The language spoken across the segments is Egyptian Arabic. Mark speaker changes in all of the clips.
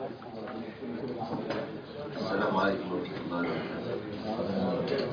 Speaker 1: السلام عليكم ورحمة الله وبركاته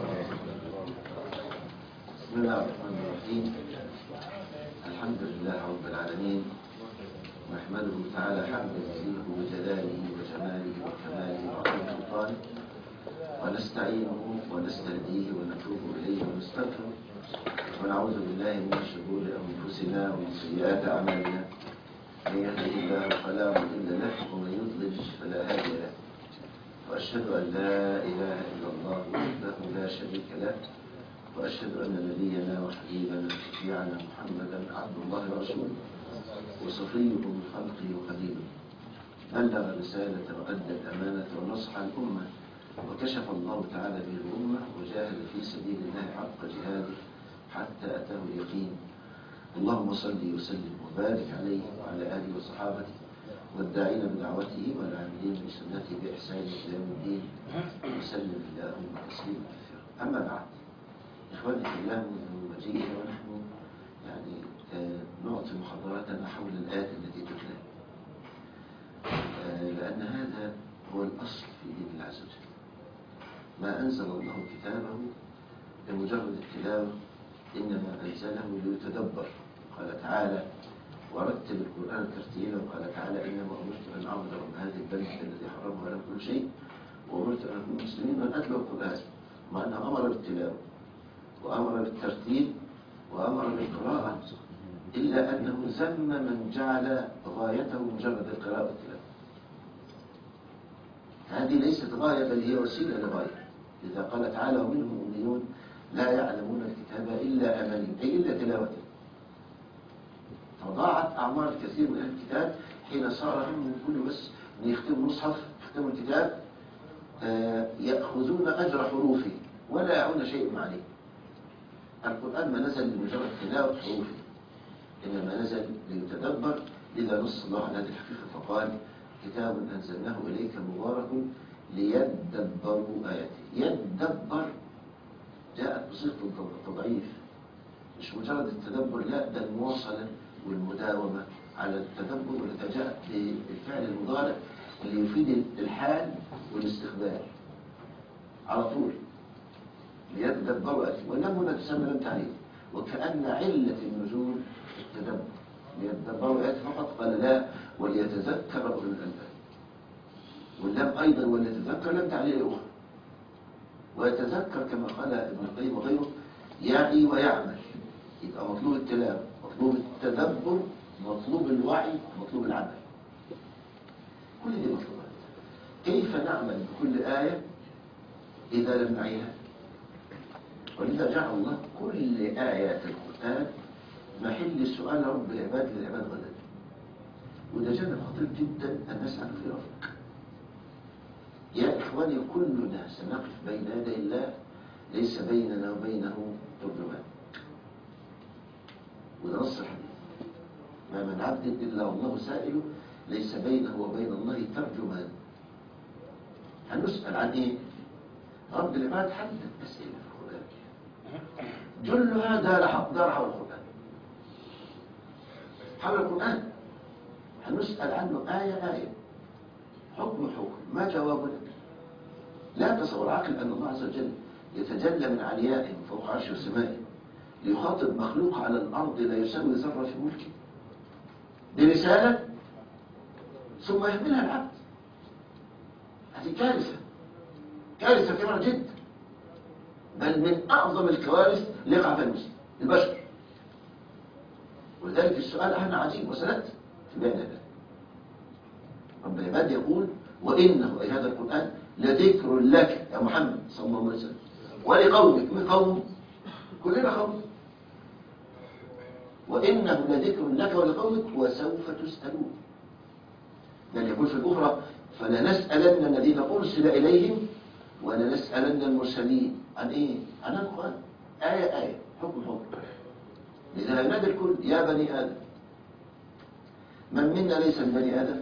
Speaker 1: بسم الله الرحمن الرحيم الحمد لله رب العالمين نحمده تعالى حمدا يليق بجلاله وجماله وكماله وعظيم سلطانه ونستعينه ونستهديه ونتوب إليه ونستغفره ونعوذ بالله من شرور أنفسنا ومن سيئات أعمالنا من يهده الله فلا مضل له ومن يضلل فلا هادي له وأشهد أن لا إله إلا الله وحده لا شريك له وأشهد أن نبينا وحبيبنا وشفيعنا محمدا عبد الله ورسوله وصفيه من خلقه وخليله بلغ الرسالة وأدى الأمانة ونصح الأمة وكشف الله تعالى به الأمة وجاهد في سبيل الله حق جهاده حتى أتاه اليقين اللهم صل وسلم وبارك عليه وعلى آله وصحابته والداعين بدعوته والعاملين بسنته بإحسان إلى يوم الدين وسلم اللهم تسليما كثيرا أما بعد إخواني في الله منذ مجيئنا ونحن يعني آه، نعطي محاضراتنا حول الآيات التي تتلى آه، لأن هذا هو الأصل في دين الله عز وجل ما أنزل الله كتابه بمجرد التلاوة إنما أنزله ليتدبر قال تعالى ورتل القرآن ترتيلا وقال تعالى إنما أمرت أن أعبد رب هذه البلدة الذي حرمها على كل شيء وأمرت أن أكون مسلمين وأن أتلو القرآن مع أنه أمر بالتلاوة وأمر بالترتيل وأمر بالقراءة إلا أنه ذم من جعل غايته مجرد القراءة والتلاوة هذه ليست غاية بل هي وسيلة لغاية إذا قال تعالى ومنهم أمنيون لا يعلمون الكتاب إلا أماني أي إلا تلاوته فضاعت أعمار كثير من أهل الكتاب حين صار همهم كله بس أن يختموا المصحف يختموا الكتاب آه، يأخذون أجر حروفه ولا يعون شيء عليه القرآن ما نزل لمجرد تلاوة حروفه إنما نزل ليتدبر لذا نص الله على هذه الحقيقة فقال كتاب أنزلناه إليك مبارك ليدبروا آياته يدبر جاءت بصيغة التضعيف مش مجرد التدبر لا ده المواصلة والمداومة على التدبر والتي جاءت بالفعل المضارع اللي يفيد الحال والاستقبال على طول ليتدبروا آياته واللام هنا تسمى لم تعريف وكأن علة النزول التدبر ليتدبروا آياته فقط قال لا وليتذكر أولو الألباب واللام أيضا وليتذكر لم تعليل أخرى ويتذكر كما قال ابن القيم وغيره يعي ويعمل يبقى مطلوب التلاوة مطلوب التدبر مطلوب الوعي مطلوب العمل كل دي مطلوبات كيف نعمل بكل آية إذا لم نعيها ولذا جعل الله كل آيات القرآن محل سؤال رب العباد للعباد غدا وده جانب خطير جدا أن نسأل في رفق يا إخواني كلنا سنقف بين يدي الله ليس بيننا وبينه ترجمان وده نص الحديث ما من عبد إلا والله سائله ليس بينه وبين الله ترجمان هنسأل عن إيه؟ رب العباد حدد أسئلة في القرآن جلها دار حق دار حول القرآن حول القرآن هنسأل عنه آية آية حكم حكم ما جوابنا لا تصور عقل أن الله عز وجل يتجلى من عليائه فوق عرش وسمائه ليخاطب مخلوق على الأرض لا يساوي ذرة في ملكه برسالة ثم يهملها العبد هذه كارثة كارثة كبيرة جدا بل من أعظم الكوارث اللي يقع فيها المسلم البشر ولذلك السؤال هنا عجيب وسنأتي في بين هذا رب العباد يقول وإنه أي هذا القرآن لذكر لك يا محمد صلى الله عليه وسلم ولقومك من قوم كلنا قوم وإنه لذكر لك ولقومك وسوف تسألون بل يقول في الأخرى فلنسألن الذين أرسل إليهم ولنسألن المرسلين عن إيه؟ عن القرآن آية آية حكم حكم لذا ينادي الكل يا بني آدم من منا ليس من بني آدم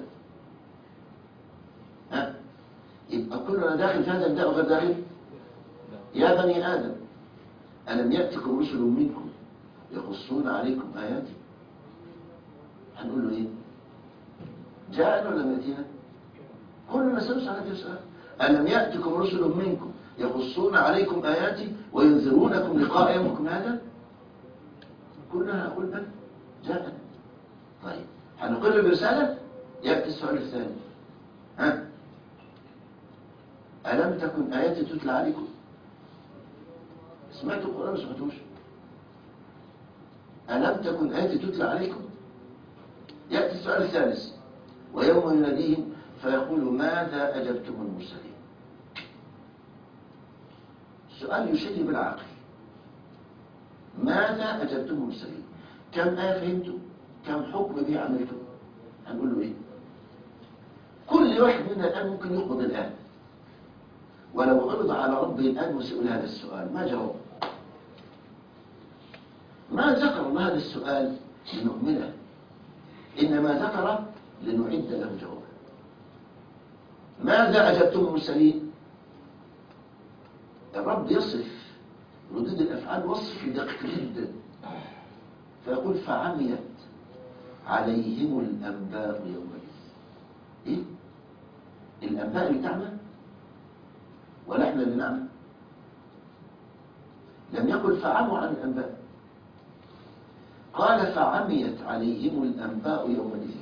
Speaker 1: ها يبقى كلنا داخل في هذا النداء وغير داخل يا بني آدم ألم يأتكم رسل منكم يقصون عليكم آياتي هنقول له إيه جاءنا ولا يأتينا كل الناس على تسأل ألم يأتكم رسل منكم يقصون عليكم آياتي وينذرونكم لقاء يومكم هذا كلها أقول بل جاء طيب هنقر برسالة يأتي السؤال الثاني ها ألم تكن آياتي تتلى عليكم سمعتوا القرآن ما سمعتوش ألم تكن آياتي تتلى عليكم يأتي السؤال الثالث ويوم يناديهم فيقول ماذا أجبتم المرسلين سؤال يشير بالعقل ماذا أجبتم المرسلين كم آية فهمتم كم حكم به عملتم هنقول له إيه كل واحد منا الآن ممكن يقبض الآن ولو عرض على ربه الآن وسئل هذا السؤال ما جاوب ما ذكر الله هذا السؤال لنؤمنه إنما ذكر لنعد له جوابا ماذا أجبتم المرسلين الرب يصف ردود الأفعال وصف دقيق جدا فيقول فعميت عليهم الأنباء يومئذ إيه؟ الأنباء اللي تعمى ولا احنا اللي نعمى لم يقل فعموا عن الأنباء قال فعميت عليهم الأنباء يومئذ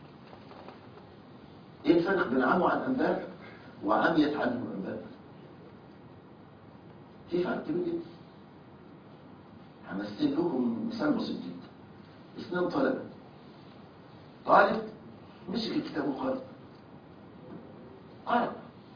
Speaker 1: ايه الفرق بين عموا عن أنباء وعميت عنهم الأنباء في فرق كبير جدا همثل لكم مثال بسيط جدا اثنين طلبة طالب مسك الكتاب وقرأ قرأ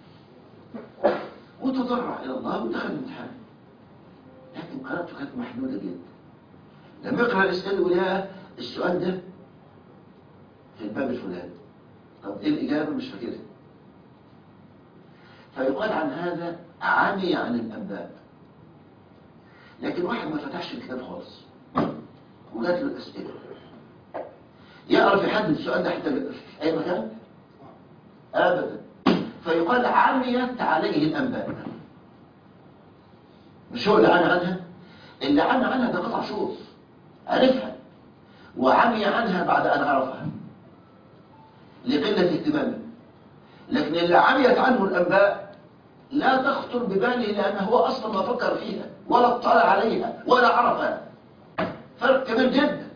Speaker 1: وتضرع إلى الله ودخل الامتحان لكن قراءته كانت محدودة جدا لما يقرأ الإسئلة يقول يا السؤال ده في الباب الفلاني طب إيه الإجابة مش فاكرها فيقال عن هذا عمي عن الأنباء لكن واحد ما فتحش الكتاب خالص وجات له الأسئلة يعرف يحدد السؤال ده حتى في أي مكان أبدا فيقال عميت عليه الأنباء مش هو اللي عمي عنها اللي عمي عنها ده قطع شوط عرفها وعمي عنها بعد أن عرفها لقلة اهتمامه لكن اللي عميت عنه الأنباء لا تخطر بباله لأنه هو أصلا ما فكر فيها ولا اطلع عليها ولا عرفها فرق كبير جدا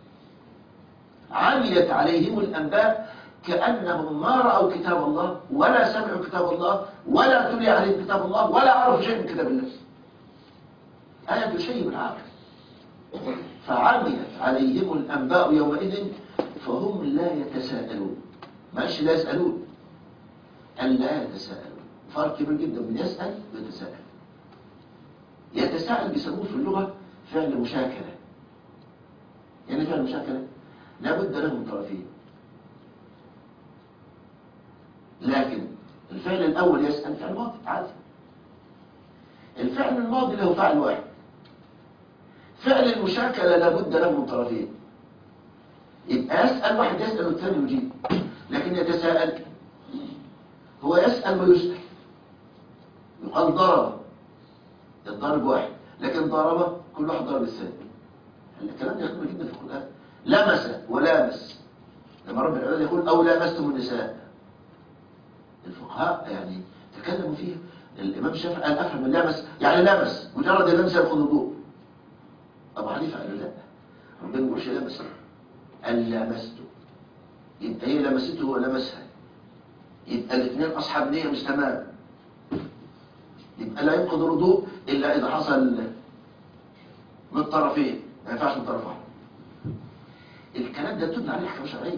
Speaker 1: عميت عليهم الأنباء كأنهم ما رأوا كتاب الله ولا سمعوا كتاب الله ولا تلي عليهم كتاب الله ولا عرفوا شيء من كتاب الله آية شيء بالعقل فعميت عليهم الأنباء يومئذ فهم لا يتساءلون ماشي لا يسألون أن لا يتساءلون فرق كبير جدا من يسأل ويتساءل يتساءل بيسموه في اللغة فعل مشاكلة يعني فعل مشاكلة لابد له من طرفين لكن الفعل الأول يسأل فعل ماضي عادي الفعل الماضي له فعل واحد فعل المشاكلة لابد له من طرفين يبقى يسأل واحد يسأل والثاني يجيب لكن يتساءل هو يسأل ويسأل يقال ضرب الضرب واحد لكن ضرب كل واحد ضرب الثاني الكلام ده يخدم جدا في القرآن لمس ولامس لما رب العباد يقول أو لامستم النساء الفقهاء يعني تكلموا فيها الإمام الشافعي قال أفهم من لمس يعني لمس مجرد اللمس يأخذ الوضوء أبو حنيفة قال لا ربنا ما يقولش لمس قال لمسته يبقى هي لمسته ولمسها يبقى الاثنين أصحاب نية مش تمام يبقى لا ينقض الوضوء إلا إذا حصل من الطرفين ما ينفعش من طرف واحد الكلام ده تبنى عليه احكام شرعيه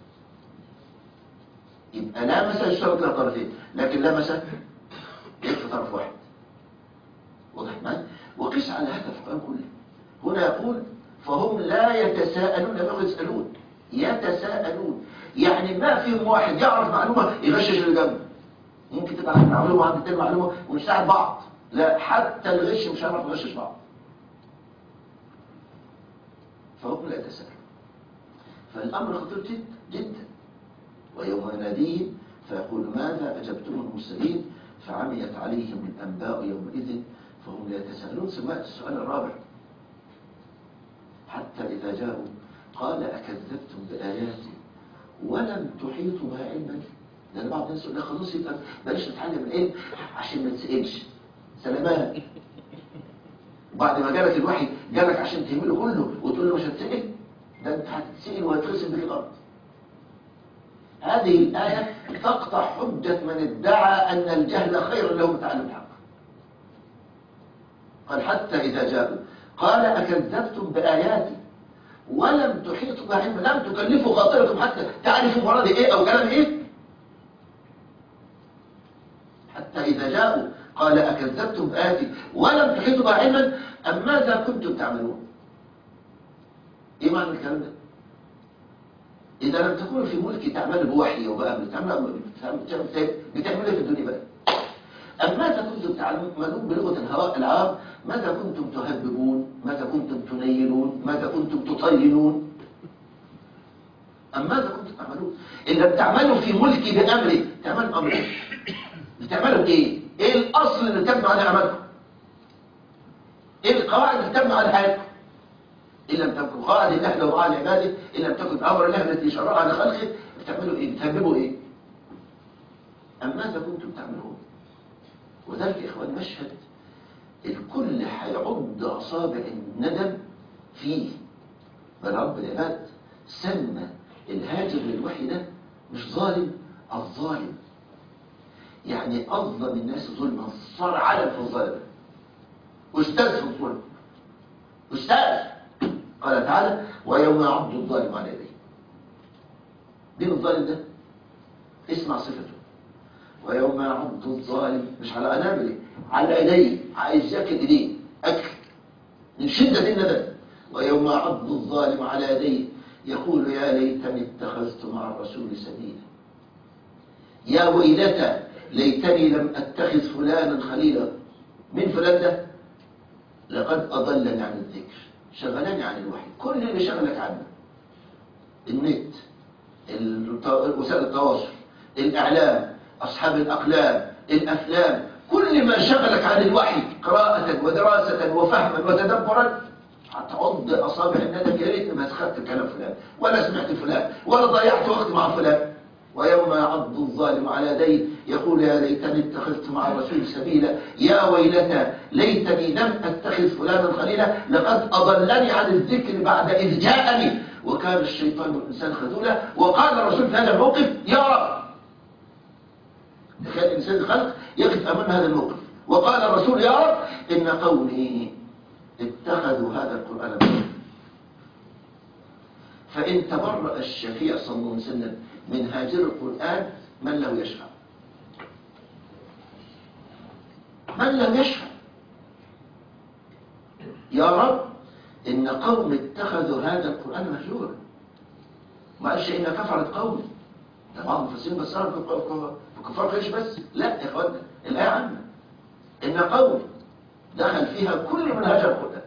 Speaker 1: يبقى لامس يشترط لها طرفين لكن لمس يكفي طرف واحد واضح معي وقيس على هذا في القرآن كله هنا يقول فهم لا يتساءلون لم يقل يسألون يتساءلون يعني ما فيهم واحد يعرف معلومة يغشش اللي جنبه ممكن تبقى عندنا معلومة وعند التاني معلومة ونساعد بعض لا حتى الغش مش هنعرف نغشش بعض فهم لا يتساءلون فالأمر خطير جدا جدا ويوم يناديهم فيقول ماذا أجبتم المرسلين فعميت عليهم الأنباء يومئذ فهم لا يتساءلون سمعت السؤال الرابع حتى إذا جاءوا قال أكذبتم بآياتي ولم تحيطوا بها علما ده ده بعض الناس يقول لك خلاص يبقى بلاش نتعلم العلم عشان ما تسالش سلامات وبعد ما جالك الوحي جالك عشان تهمله كله وتقول له مش هتسال ده انت هتتسال وهتخسر به الارض هذه الآية تقطع حجة من ادعى أن الجهل خير له من تعلم الحق قال حتى إذا جاءوا قال أكذبتم بآياتي ولم تحيطوا بها علما لم تكلفوا خاطركم حتى تعرفوا مرادي إيه أو كلام إيه حتى إذا جاءوا قال أكذبتم بآياتي ولم تحيطوا بها علما أم ماذا كنتم تعملون إيه معنى الكلام ده إذا لم تكونوا في ملك تعملوا بوحي وبأمر تعملوا بتعملوا في الدنيا بقى أم ماذا كنتم تعملون بلغة الهواء العام ماذا كنتم تهببون ماذا كنتم تنيلون ماذا كنتم تطينون أم ماذا كنتم تعملون إن لم تعملوا في ملكي بأمري تعملوا أمري بتعملوا إيه إيه الأصل اللي تم على عملكم إيه القواعد اللي تم على حياتكم إن لم تكن قاعد الله لو على عباده إن لم تكن أمر الله التي شرعها لخلقه بتعملوا إيه بتهببوا إيه أم ماذا كنتم تعملون وذلك يا إخوان مشهد الكل هيعض أصابع الندم فيه بل رب العباد سمى الهاجر للوحي ده مش ظالم الظالم يعني أظلم الناس ظلما صار علم في الظلم أستاذ في الظلم أستاذ قال تعالى ويوم يعض الظالم على يديه مين الظالم ده اسمع صفته ويوم يعض الظالم مش على انامله على يديه عايز ياكل ايديه اكل من شده الندم ويوم يعض الظالم على يديه يقول يا ليتني اتخذت مع الرسول سبيلا يا ويلتى ليتني لم اتخذ فلانا خليلا من فلان ده لقد اضلني عن الذكر شغلاني عن الوحي كل اللي شغلك عنه النت وسائل التواصل الإعلام أصحاب الأقلام الأفلام كل ما شغلك عن الوحي قراءة ودراسة وفهما وتدبرا هتعض أصابع الندم يا ريت ما سخدت كلام فلان ولا سمعت فلان ولا ضيعت وقت مع فلان ويوم يعض الظالم على يديه يقول يا ليتني اتخذت مع الرسول سبيلا يا ويلتى ليتني لم اتخذ فلانا خليلا لقد اضلني عن الذكر بعد اذ جاءني وكان الشيطان والانسان خذولا وقال الرسول في هذا الموقف يا رب تخيل انسان الخلق يقف امام هذا الموقف وقال الرسول يا رب ان قومي اتخذوا هذا القران مهجورا فإن تبرأ الشفيع صلى الله عليه وسلم من هاجر القرآن من له يشفع من له يشفع يا رب إن قوم اتخذوا هذا القرآن مهجورا ما قالش إن كفرت قوم ده بعض المفسرين بصروا في كفار قريش بس لا يا اخوانا الآية عامة إن قوم دخل فيها كل من هاجر القرآن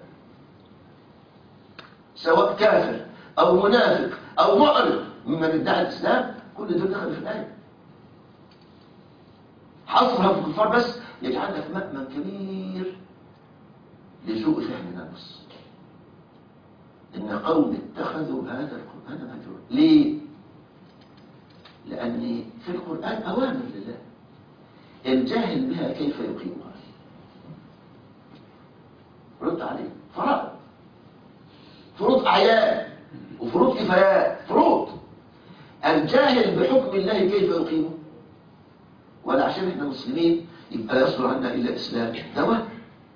Speaker 1: سواء كافر أو منافق أو معرض ممن ادعى الإسلام كل دول دخلوا في الآية حصرها في الكفار بس يجعلنا في مأمن كبير لسوء فهم النص إن قوم اتخذوا هذا القرآن مهجورا ليه؟ لأن في القرآن أوامر لله الجاهل بها كيف يقيمها رد عليه فرائض فروض أعيان وفروض كفايات فروض الجاهل بحكم الله كيف يقيمه ولا عشان احنا مسلمين يبقى لا يصدر عنا الا اسلام ده وهم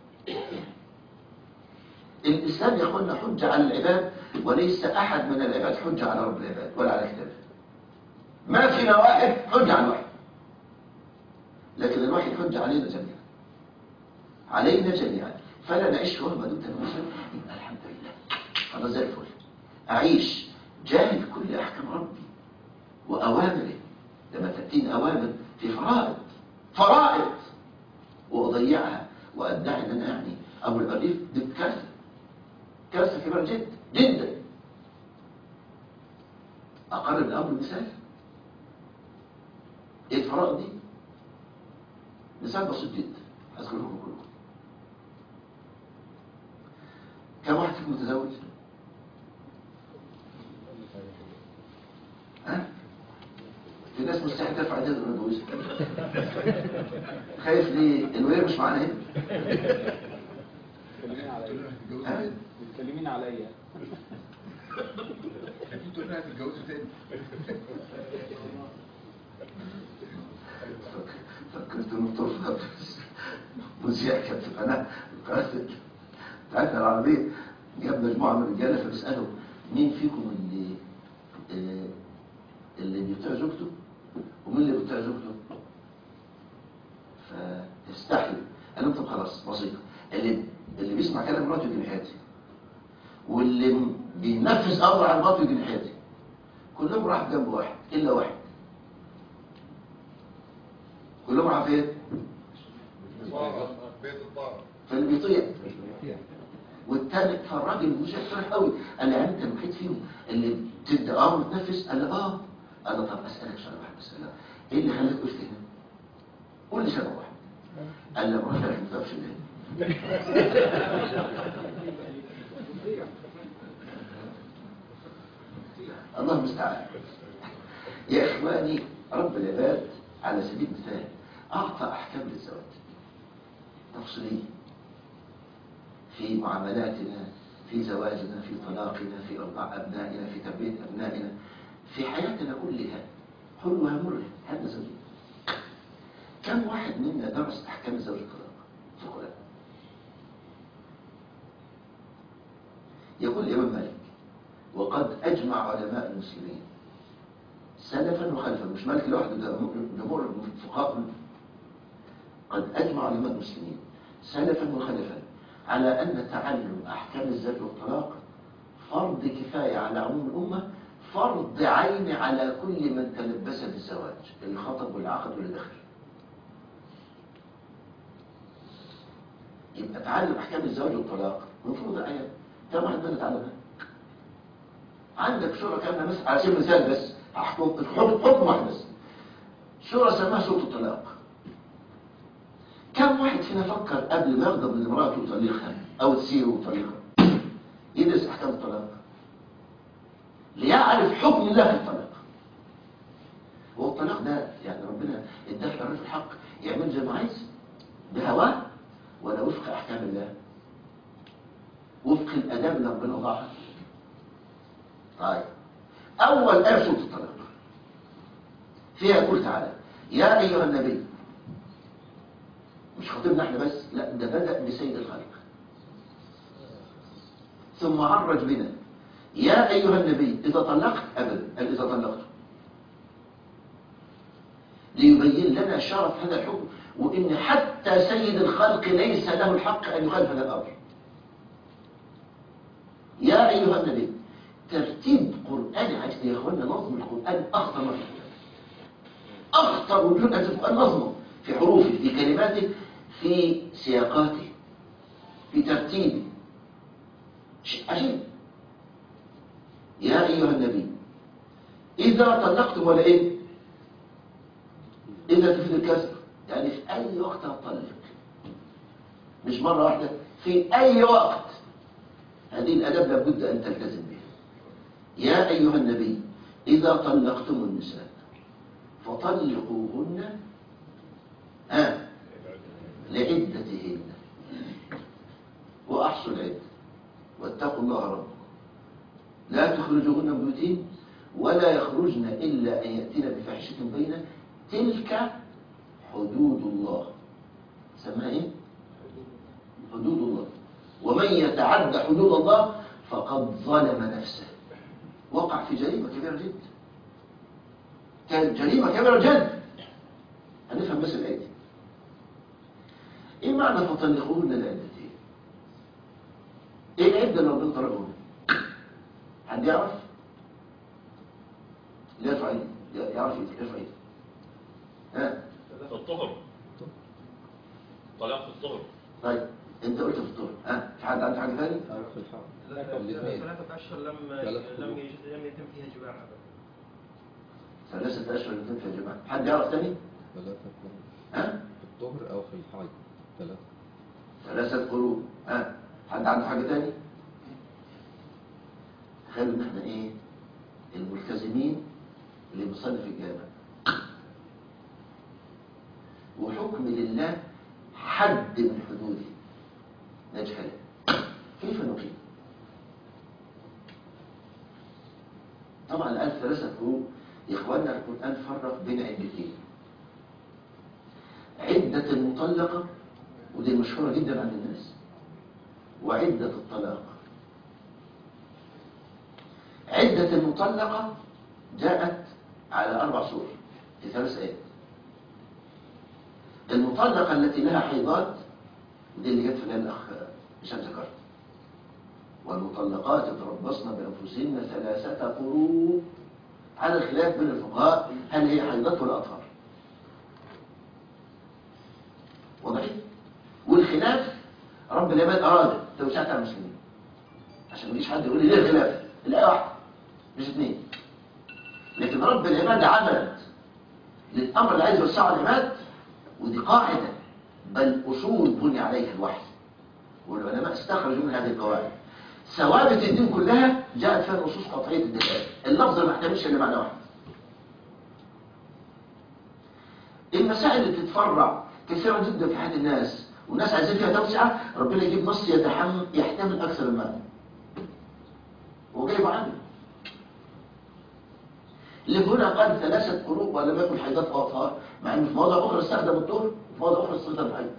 Speaker 1: الاسلام يا اخوانا حجه على العباد وليس احد من العباد حجه على رب العباد ولا على كتابه ما فينا واحد حجه على الواحد لكن الواحد حجه علينا جميعا علينا جميعا فلا نعيش وهم دون المسلم يبقى الحمد لله خلاص زي الفل أعيش جاهل كل أحكام ربي وأوامره لما تأتيني أوامر في فرائض فرائض وأضيعها وأدعي أن أنا يعني أبو الأليف دي كارثة كارثة كبيرة جدا جدا أقرب الأمر مثال إيه الفرائض دي؟ مثال بسيط جدا أذكر لكم كلكم كم واحد فيكم متزوج؟ ها؟ في ناس ناس مستحيل ترفع ايديها من الجوز خايف ليه انه هي مش معانا هنا
Speaker 2: بتكلمين عليا
Speaker 1: ها؟
Speaker 2: بتكلمين عليا
Speaker 3: اكيد تقول لها تتجوزوا تاني
Speaker 1: فكرت انه ترفض بس مذيع كانت انا قرأت بتاعتنا العربية جاب مجموعة من الرجالة فبيسألوا مين فيكم اللي آه، اللي بيطيع زوجته ومين اللي بيطيع زوجته فاستحيوا قال لهم طب خلاص بسيطة اللي اللي بيسمع كلام مراته يجي ناحيتي واللي م- بينفذ امر على مراته يجي ناحيتي كلهم راح جنب واحد الا واحد كلهم راح فين؟
Speaker 3: بيت الطارق
Speaker 1: فاللي بيطيع والتالت فالراجل مش فرح قوي قال لي يعني انت الوحيد فيهم اللي بتدي امر تنفذ قال لي اه قال له طب اسالك سؤال واحد بس لا ايه اللي خلاك وقفت هنا؟ قول لي سبب واحد قال لي مراتك ما تقفش ليه؟ الله المستعان يا اخواني رب العباد على سبيل المثال اعطى احكام للزواج تفصيليه في معاملاتنا في زواجنا في طلاقنا في ارضاع ابنائنا في تربيه ابنائنا في حياتنا كلها حلوها مرها هذا زوجي كم واحد منا درس احكام الزواج الطلاق في القران يقول الامام مالك وقد اجمع علماء المسلمين سلفا وخلفا مش مالك لوحده ده جمهور الفقهاء كلهم. قد أجمع علماء المسلمين سلفا وخلفا على أن تعلم أحكام الزواج والطلاق فرض كفاية على عموم الأمة فرض عين على كل من تلبس بالزواج اللي خطب والعقد واللي دخل يبقى تعلم أحكام الزواج والطلاق المفروض آيات كم واحد منا تعلمها عندك سورة كاملة مثلا على سبيل المثال بس هحكم الحكم حكم واحد بس سورة سماها سورة الطلاق كم واحد فينا فكر قبل ما يغضب من امراته ويطلقها او تسيره ويطلقها يدرس احكام الطلاق ليعرف حكم الله في الطلاق هو الطلاق ده يعني ربنا اداك الرجل الحق يعمل زي ما عايز بهواه ولا وفق احكام الله وفق الاداب اللي ربنا وضعها طيب اول ايه سوره الطلاق فيها يقول تعالى يا ايها النبي مش خطيبنا احنا بس لا ده بدأ بسيد الخلق ثم عرج بنا يا أيها النبي إذا طلقت أبدا قال إذا طلقت ليبين لنا شرف هذا الحكم وإن حتى سيد الخلق ليس له الحق أن يخالف هذا الأمر يا أيها النبي ترتيب قرآني عجل يا أخوانا نظم القرآن أخطر ما في القرآن أخطر وجودة في القرآن نظمه في حروفه في كلماته في سياقاته في ترتيبه شيء عجيب يا أيها النبي إذا طلقتم ولا إيه إذا تفيد الكسر يعني في أي وقت هتطلق مش مرة واحدة في أي وقت هذه الأداب لابد أن تلتزم بها يا أيها النبي إذا طلقتم النساء فطلقوهن آه لعدتهن وأحصوا العدة واتقوا الله ربكم لا تخرجوهن من بيوتهن ولا يخرجن إلا أن يأتين بفاحشة بينة تلك حدود الله سماها إيه؟ حدود الله ومن يتعدى حدود الله فقد ظلم نفسه وقع في جريمة كبيرة جدا كانت جريمة كبيرة جدا هنفهم بس الآية دي ايه معنى فطلقوهن لعدتين ايه العدة اللي ربنا طلقوهن حد يعرف لا يرفع ايده يعرف ايده يرفع ايده ها
Speaker 4: في الطهر طلاق في الطهر
Speaker 1: طيب انت قلت في الطهر ها في حد عنده حاجه ثانيه
Speaker 5: في الحرب الاثنين.
Speaker 6: ثلاثة أشهر لم
Speaker 5: ثلاث
Speaker 6: لم
Speaker 5: قلوب.
Speaker 6: يج- لم يتم فيها جماع أبدا
Speaker 1: ثلاثه اشهر الاثنين يا جماعه حد يعرف ثاني
Speaker 5: ثلاثة قلوب
Speaker 1: ها
Speaker 5: في الطهر أو في الحيض ثلاثة
Speaker 1: ثلاثه قلوب ها حد عنده حاجه ثاني خلوا ان احنا ايه الملتزمين اللي بنصلي في الجامع وحكم لله حد من حدوده نجهل كيف نقيم طبعا الآن ثلاثة فروق يا إخواننا القرآن فرق بين عدتين عدة المطلقة ودي مشهورة جدا عند الناس وعدة الطلاق عدة المطلقة جاءت على أربع صور في ثلاث آيات المطلقة التي لها حيضات دي اللي جت في الآية الأخ هشام ذكرت والمطلقات يتربصن بأنفسهن ثلاثة قروء على الخلاف بين الفقهاء هل هي حيضات ولا أطهار واضح والخلاف رب العباد أراد توسعة على المسلمين عشان ما يجيش حد يقول لي ليه الخلاف الآية واحدة مش اثنين لكن رب العباد عملت للأمر اللي عايز يوسعه على العباد ودي قاعدة بل أصول بني عليها الوحي والعلماء استخرجوا من هذه القواعد ثوابت الدين كلها جاءت فيها نصوص قطعية الدلالة اللفظ ما احتملش إلا معنى واحد المسائل اللي بتتفرع كثيرا جدا في حياة الناس والناس عايزين فيها توسعة ربنا يجيب نص يتحمل يحتمل أكثر من معنى وجايبه عنه لهنا قال ثلاثة قروء ولم يكن حيضات وأطهار مع أن في مواضع أخرى استخدم الطهر وفي مواضع أخرى استخدم الحيض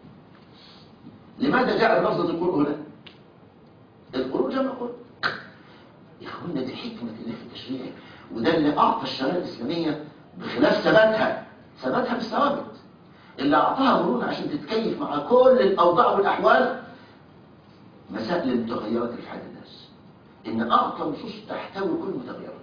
Speaker 1: لماذا جاء لفظة القروء هنا؟ القروء جمع قروء يا اخوانا دي حكمة الله في التشريع وده اللي أعطى الشريعة الإسلامية بخلاف ثباتها ثباتها بالثوابت اللي أعطاها مرونة عشان تتكيف مع كل الأوضاع والأحوال مسائل المتغيرات اللي في حياة الناس إن أعطى نصوص تحتوي كل المتغيرات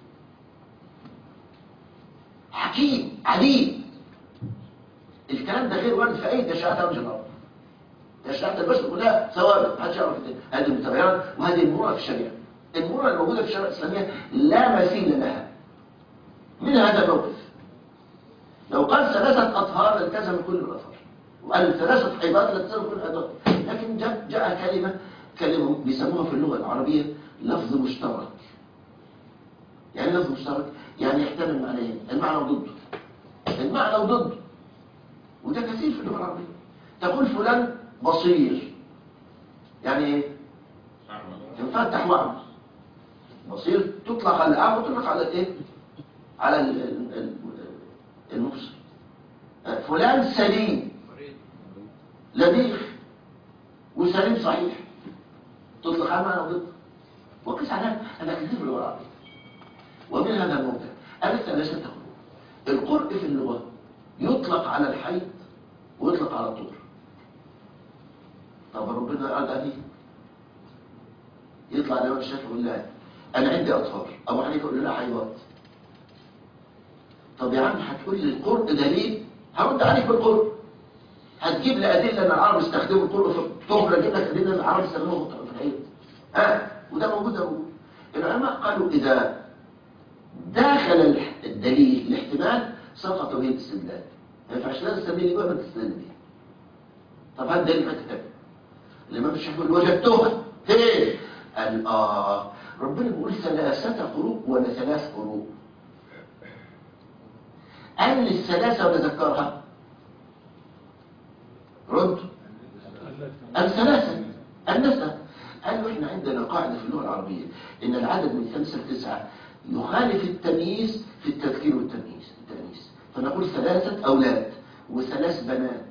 Speaker 1: حكيم عليم الكلام ده غير وارد في أي تشريعات أو جنرال تشريعات البشر كلها ثوابت محدش يعرف هذه المتغيرات وهذه المرونة في الشريعة المرونة الموجودة في الشريعة الإسلامية لا مثيل لها من هذا الموقف لو قال ثلاثة أطهار التزم كل الأطهار وقال ثلاثة حيضات التزم كل الحيضات لكن جاء, جاء كلمة كلمة بيسموها في اللغة العربية لفظ مشترك يعني لفظ مشترك يعني يحتمل معنيين المعنى وضده المعنى وضده وده كثير في اللغة العربية تقول فلان بصير يعني ايه ينفتح وعمل بصير تطلق على الأعمى وتطلق على الايه على ال- ال- ال- المبصر آه، فلان سليم
Speaker 6: مريض
Speaker 1: لبيخ وسليم صحيح تطلق على معنى ضد وقس على أنا كثير في اللغة العربية ومن هذا الموضع ألف ثلاثة تقول القرء في اللغة يطلق على الحيض ويطلق على الطهر طب ربنا قال أني يطلع الإمام الشافعي يقول لا أنا عندي أطهار أبو حنيفة يقول لا حيوات طب يا عم هتقول لي القرء دليل هرد عليك بالقرء هتجيب لي أدلة أن العرب استخدموا القرء في الطهر أجيب لك أدلة أن العرب استخدموه في الحيض ها وده موجود ده موجود العلماء قالوا إذا داخل الح- الدليل الاحتمال سقط به الاستدلال ما ينفعش لازم تستدل بقى ما تستدل بيه طب هات دليل حته تاني الامام الشافعي يقول وجدتها فين قال اه ربنا بيقول ثلاثه قروء ولا ثلاث قروء قال الثلاثه ولا ذكرها رد الثلاثه النسب قالوا احنا عندنا قاعده في اللغه العربيه ان العدد من خمسه لتسعه يخالف التمييز في التذكير والتمييز التمييز فنقول ثلاثه اولاد وثلاث بنات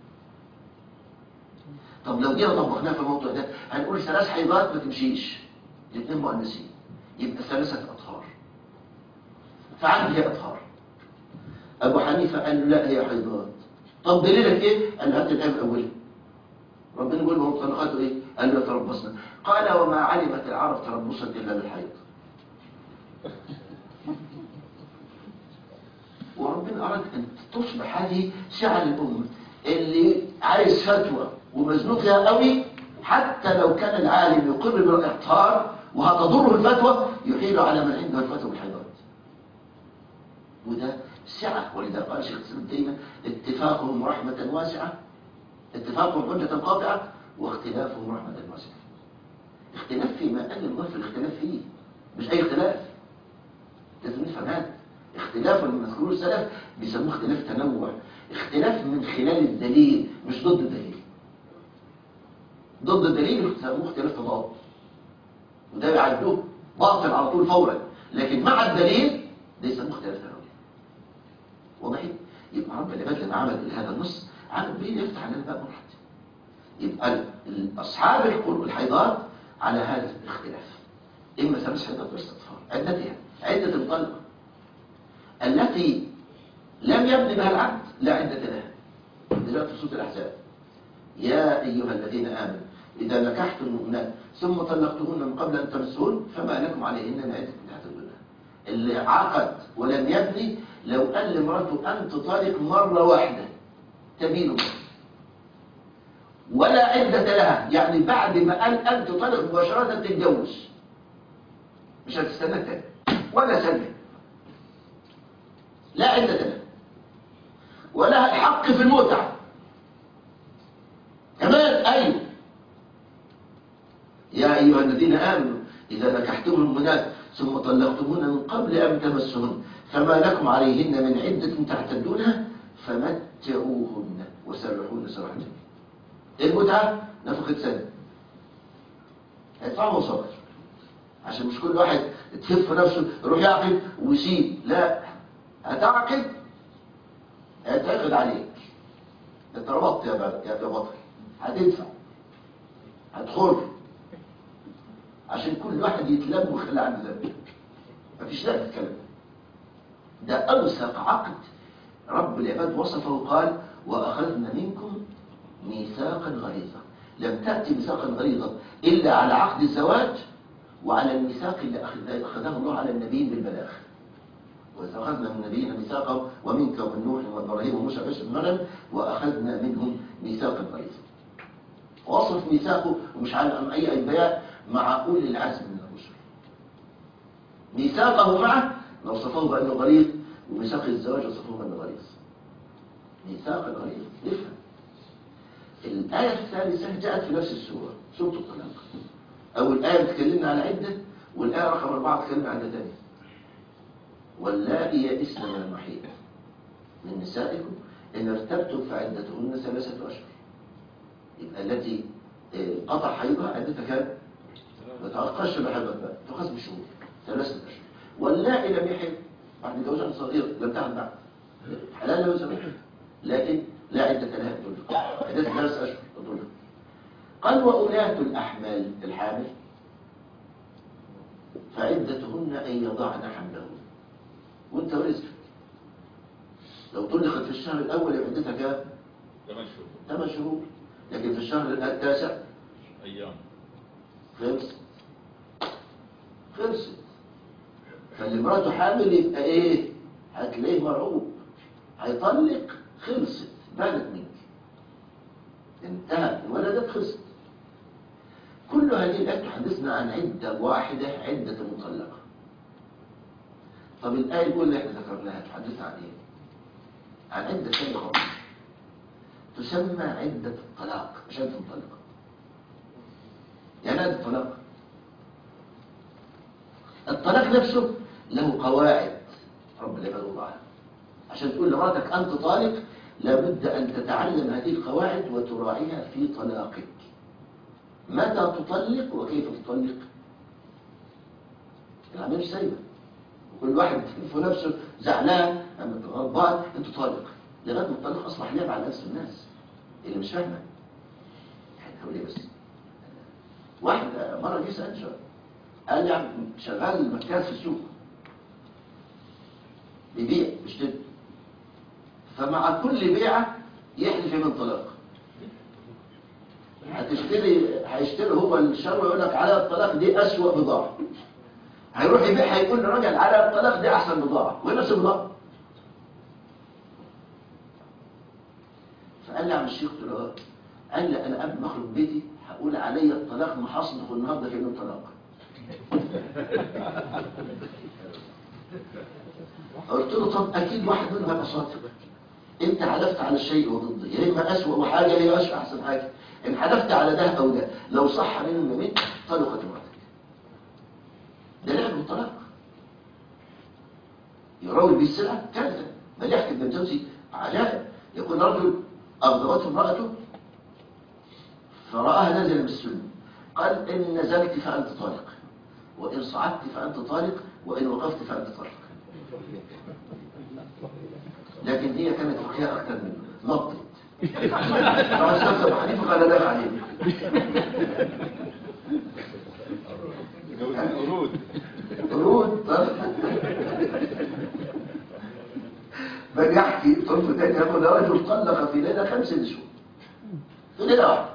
Speaker 1: طب لو جينا طبقناها في الموضوع ده هنقول ثلاث حيضات ما تمشيش الاثنين مؤنثين يبقى ثلاثة أطهار فعندي هي أطهار أبو حنيفة قال له لا هي حيضات طب دليلك إيه؟ قال له هات الآية الأولى ربنا يقول له مطلقاته إيه؟ قال له تربصنا قال وما علمت العرب تربصا إلا بالحيض وربنا أراد أن تصبح هذه سعة للأمة اللي عايز فتوى ومزنوق فيها قوي حتى لو كان العالم يقر بالاقطار وهتضره الفتوى يحيل على من عنده الفتوى بالحيضات وده سعة ولذا قال شيخ الإسلام تيمية اتفاقهم رحمة واسعة اتفاقهم حجة قاطعة واختلافهم رحمة واسعة اختلاف فيما أن الله في الاختلاف فيه مش أي اختلاف لازم نفهم هذا اختلاف المذكور السلف بيسموه اختلاف تنوع اختلاف من خلال الدليل مش ضد الدليل ضد الدليل بيسموه اختلاف تضاد وده يعدوه باطل على طول فورا لكن مع الدليل ده يسموه اختلاف تنوع واضح يبقى رب العباد لما عمل هذا النص عمل بيه يفتح على الباب مرحب يبقى ال- اصحاب القلوب الحيضات على هذا الاختلاف اما ثلاث حيضات واستغفار عدتها عده الطلق التي لم يبني بها العبد لا عده لها دلوقتي في سوره الاحزاب يا ايها الذين امنوا اذا نكحتم المؤمنات ثم طلقتهن من قبل ان تمسهن فما لكم عليهن من عده تعتدونها اللي عقد ولم يبني لو قال لمراته انت طالق مره واحده تبين منه ولا عدة لها يعني بعد ما قال أنت طلق مباشرة تتجوز مش هتستنى تاني ولا ثانية لا عدة لها ولها الحق في المتعة كمان أيوه يا أيها الذين آمنوا إذا نكحتم المؤمنات ثم طلقتموهن من قبل أن تمسهن فما لكم عليهن من عدة تعتدونها فمتعوهن وسرحوهن سراحا جميلا المتعة نفقة سنة هيدفعوا مصابر عشان مش كل واحد تهف نفسه يروح يعقد ويسيب لا هتعقد هيتعقد عليك انت ربطت يا بل- يا بطل هتدفع هتخر عشان كل واحد يتلم ويخلى عن ذنبه مفيش لا تتكلم ده أوثق عقد رب العباد وصفه وقال وأخذنا منكم ميثاقا غليظا لم تأتي ميثاقا غليظا إلا على عقد الزواج وعلى الميثاق اللي أخذ- أخذه الله على النبيين بالبلاغ وإذا أخذنا من نبينا ميثاقا ومنك ومن نوح وإبراهيم وموسى وعيسى بن مريم وأخذنا منهم ميثاقا غليظا وصف ميثاقه ومش على أي أنبياء مع أولي العزم من الرسل ميثاقه معه وصفه بأنه غليظ وميثاق الزواج وصفه بأنه غليظ ميثاق غليظ افهم الآية الثالثة جاءت في نفس السورة سورة الطلاق أول آية بتكلمنا على عدة والآية رقم أربعة بتكلمنا عن عدة ثانية واللائي يئسن من المحيط من نسائكم إن ارتبتم فعدتهن ثلاثة أشهر يبقى التي آه، قطع حيضها عدتها كام؟ ما تأخرش بحيضها بقى تأخذ بشهور ثلاثة أشهر واللائي لم يحل بعد جوزها صغير لم تعد بعد حلال له زمان لكن لا عدة لها تطلق عدتها ثلاثة أشهر تطلق قال وأولاة الأحمال الحامل فعدتهن أن يضعن حملهن وانت ورزقك لو طلقت في الشهر الأول يبقى عدتها كام؟
Speaker 2: ثمان شهور
Speaker 1: ثمان شهور لكن في الشهر التاسع
Speaker 2: ايام
Speaker 1: خلصت خلصت فاللي مراته حامل يبقى ايه هتلاقيه مرعوب هيطلق خلصت بانت منك انتهت ولدت خلصت كل هذه الآيات تحدثنا عن عدة واحدة عدة مطلقة طب الآية الأولى اللي احنا ذكرناها تحدثنا عن ايه؟ عن عدة ثانية خالص تسمى عدة الطلاق مش عدة مطلقة يعني عدة الطلاق الطلاق نفسه له قواعد رب العباد الله عشان تقول لمراتك أنت طالق لابد أن تتعلم هذه القواعد وتراعيها في طلاقك متى تطلق وكيف تطلق العملية مش سايبة وكل واحد في نفسه زعلان أما غضبان أنت طالق لغاية ما الطلاق أصبح لعب على نفس الناس اللي مش فاهمة هقول ايه بس واحد مرة جه سأل شغال قال لي عم شغال مكان في السوق بيبيع بيشتري فمع كل بيعة يحلف من طلاق هتشتري هيشتري هو الشر يقول لك على الطلاق دي أسوأ بضاعة هيروح يبيع هيقول للراجل على الطلاق دي أحسن بضاعة وين نفس البضاعة فقال لي يا عم الشيخ قلت له آه. قال لي انا قبل ما اخرج بيتي هقول عليا الطلاق ما هصدق النهارده في يوم الطلاق قلت له طب اكيد واحد منهم هيبقى صادق انت حلفت على الشيء وضده يا اما اسوء حاجه يا اما احسن حاجه ان حلفت على ده او ده لو صح منه يمين طلقت امراتك ده لعب الطلاق يروج به السلعة كذا بل يحكي ابن الجوزي عجائب يقول رجل أغضبته امرأته فرآها نازلة بالسلم قال إن نزلت فأنت طالق وإن صعدت فأنت طالق وإن وقفت فأنت طالق لكن هي كانت فقهية أكثر منه نطت فما استخدم حنيفة قال لا عليه
Speaker 2: جوز القرود
Speaker 1: قرود بل يحكي طرف تاني يقول رجل طلق في ليلة خمس نسوة في ليلة واحدة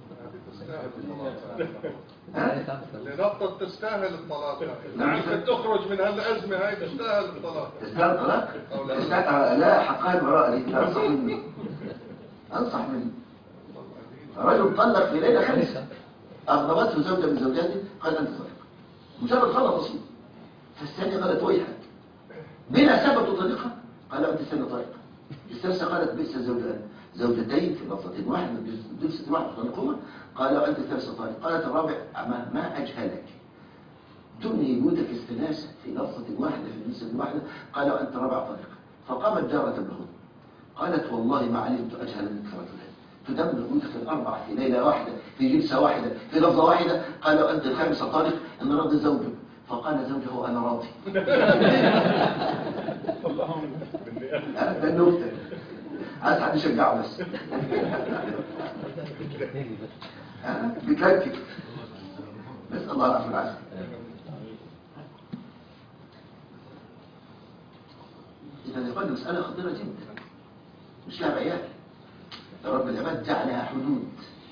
Speaker 1: ها؟
Speaker 3: لنقطة تستاهل الطلاق
Speaker 1: نعم.
Speaker 3: عشان تخرج من هالأزمة هاي تستاهل الطلاق
Speaker 1: تستاهل طلاق؟
Speaker 3: أو لا.
Speaker 1: تستاهل- لا حقها البراءة دي أنصح مني أنصح مني رجل طلق في ليلة خمسة أغضبته زوجة من زوجاته قال أنت طالق مجرد غلط بسيط فالثانية قالت ويحك بلا سبب تطلقها قال أنت سنة طالقة الثالثة قالت بئس الزوجان زوجتين في لفظة واحدة بلفظة واحدة تطلقهما قال أنت ثالثة طالق قالت الرابع ما, ما أجهلك تبني بيوتك الثلاثة في لفظة واحدة في جلسة واحدة قال أنت رابع طالق فقامت جارة له قالت والله ما علمت أجهل منك رجلا تدمر بيوتك الأربعة في ليلة واحدة في جلسة واحدة في لفظة واحدة قال أنت الخامسة طالق إن راضي زوجك فقال زوجه أنا راضي ده النكتة عايز حد يشجعه بس ها؟ بتلكك بس الله العافية والعافية إذا يقول المسألة خطيرة جدا مش لها عيال ده رب العباد جعلها حدود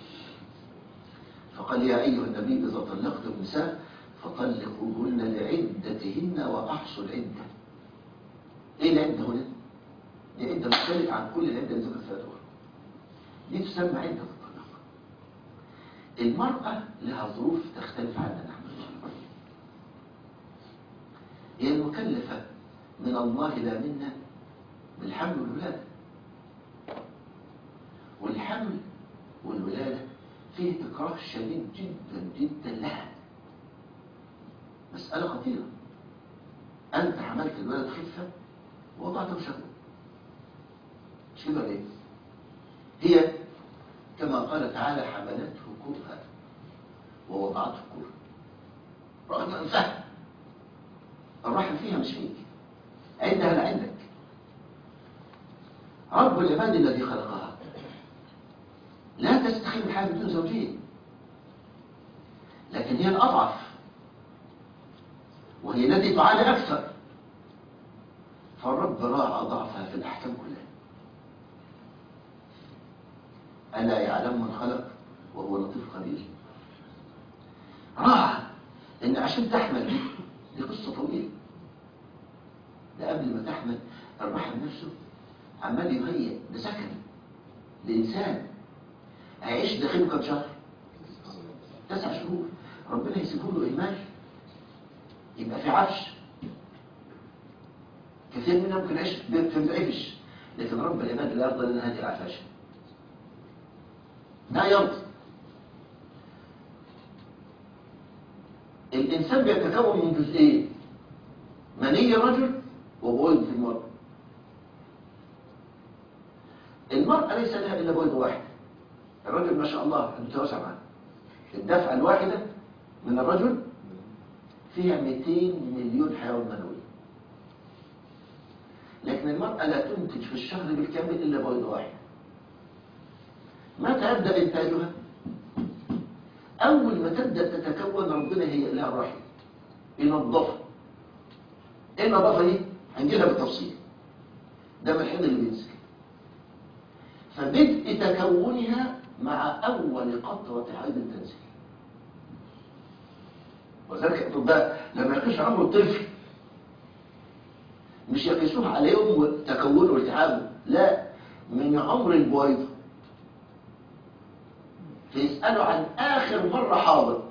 Speaker 1: فقال يا أيها النبي إذا طلقتم النساء فطلقوهن لعدتهن وأحصوا العدة إيه العدة هنا؟ دي عدة مختلفة عن كل العدة اللي ذكرت فيها دول دي تسمى عدة الطلاق المرأة لها ظروف تختلف عنا نحن هي المكلفة من الله لا منا بالحمل والولادة والحمل والولادة فيه إكراه شديد جدا جدا لها مسألة خطيرة أنت حملت الولد خفة ووضعته شهوة مش كده ليه؟ هي كما قال تعالى حملته كرها ووضعته كرها رغم أنفها الرحم فيها مش فيك عندها لا عندك رب العباد الذي خلقها لا تستحيل الحياة بدون زوجين لكن هي الأضعف وهي التي تعاني أكثر فالرب راعى ضعفها في الأحكام كلها ألا يعلم من خلق وهو لطيف خبير راعى إن عشان تحمل دي دي قصة طويلة ده قبل ما تحمل الرحم نفسه عمال يهيئ ده سكن لإنسان هيعيش داخله كام شهر؟ تسع شهور ربنا يسيبه له إهمال يبقى في عفش كثير منهم ممكن يعيش في متعفش لكن رب العباد لا يرضى لنا هذه العفاشة لا يرضى الإنسان بيتكون من جزئين مني رجل وبويض في المرأة المرأة ليس لها إلا بويض واحد الرجل ما شاء الله عنده توسع معاه الدفعة الواحدة من الرجل فيها 200 مليون حيوان منوي لكن المرأة لا تنتج في الشهر بالكامل إلا بويض واحد متى يبدأ إنتاجها؟ أول ما تبدأ تتكون ربنا هي لها الرحم ينظفها إيه النظافة دي؟ هنجيلها بالتفصيل ده من الحين اللي بينزل فبدء تكونها مع أول قطرة حيض تنزل وذلك الأطباء لما يقيس عمر الطفل مش يقيسوه على يوم تكونه والتحامه لا من عمر البويضة فيسألوا عن آخر مرة حاضت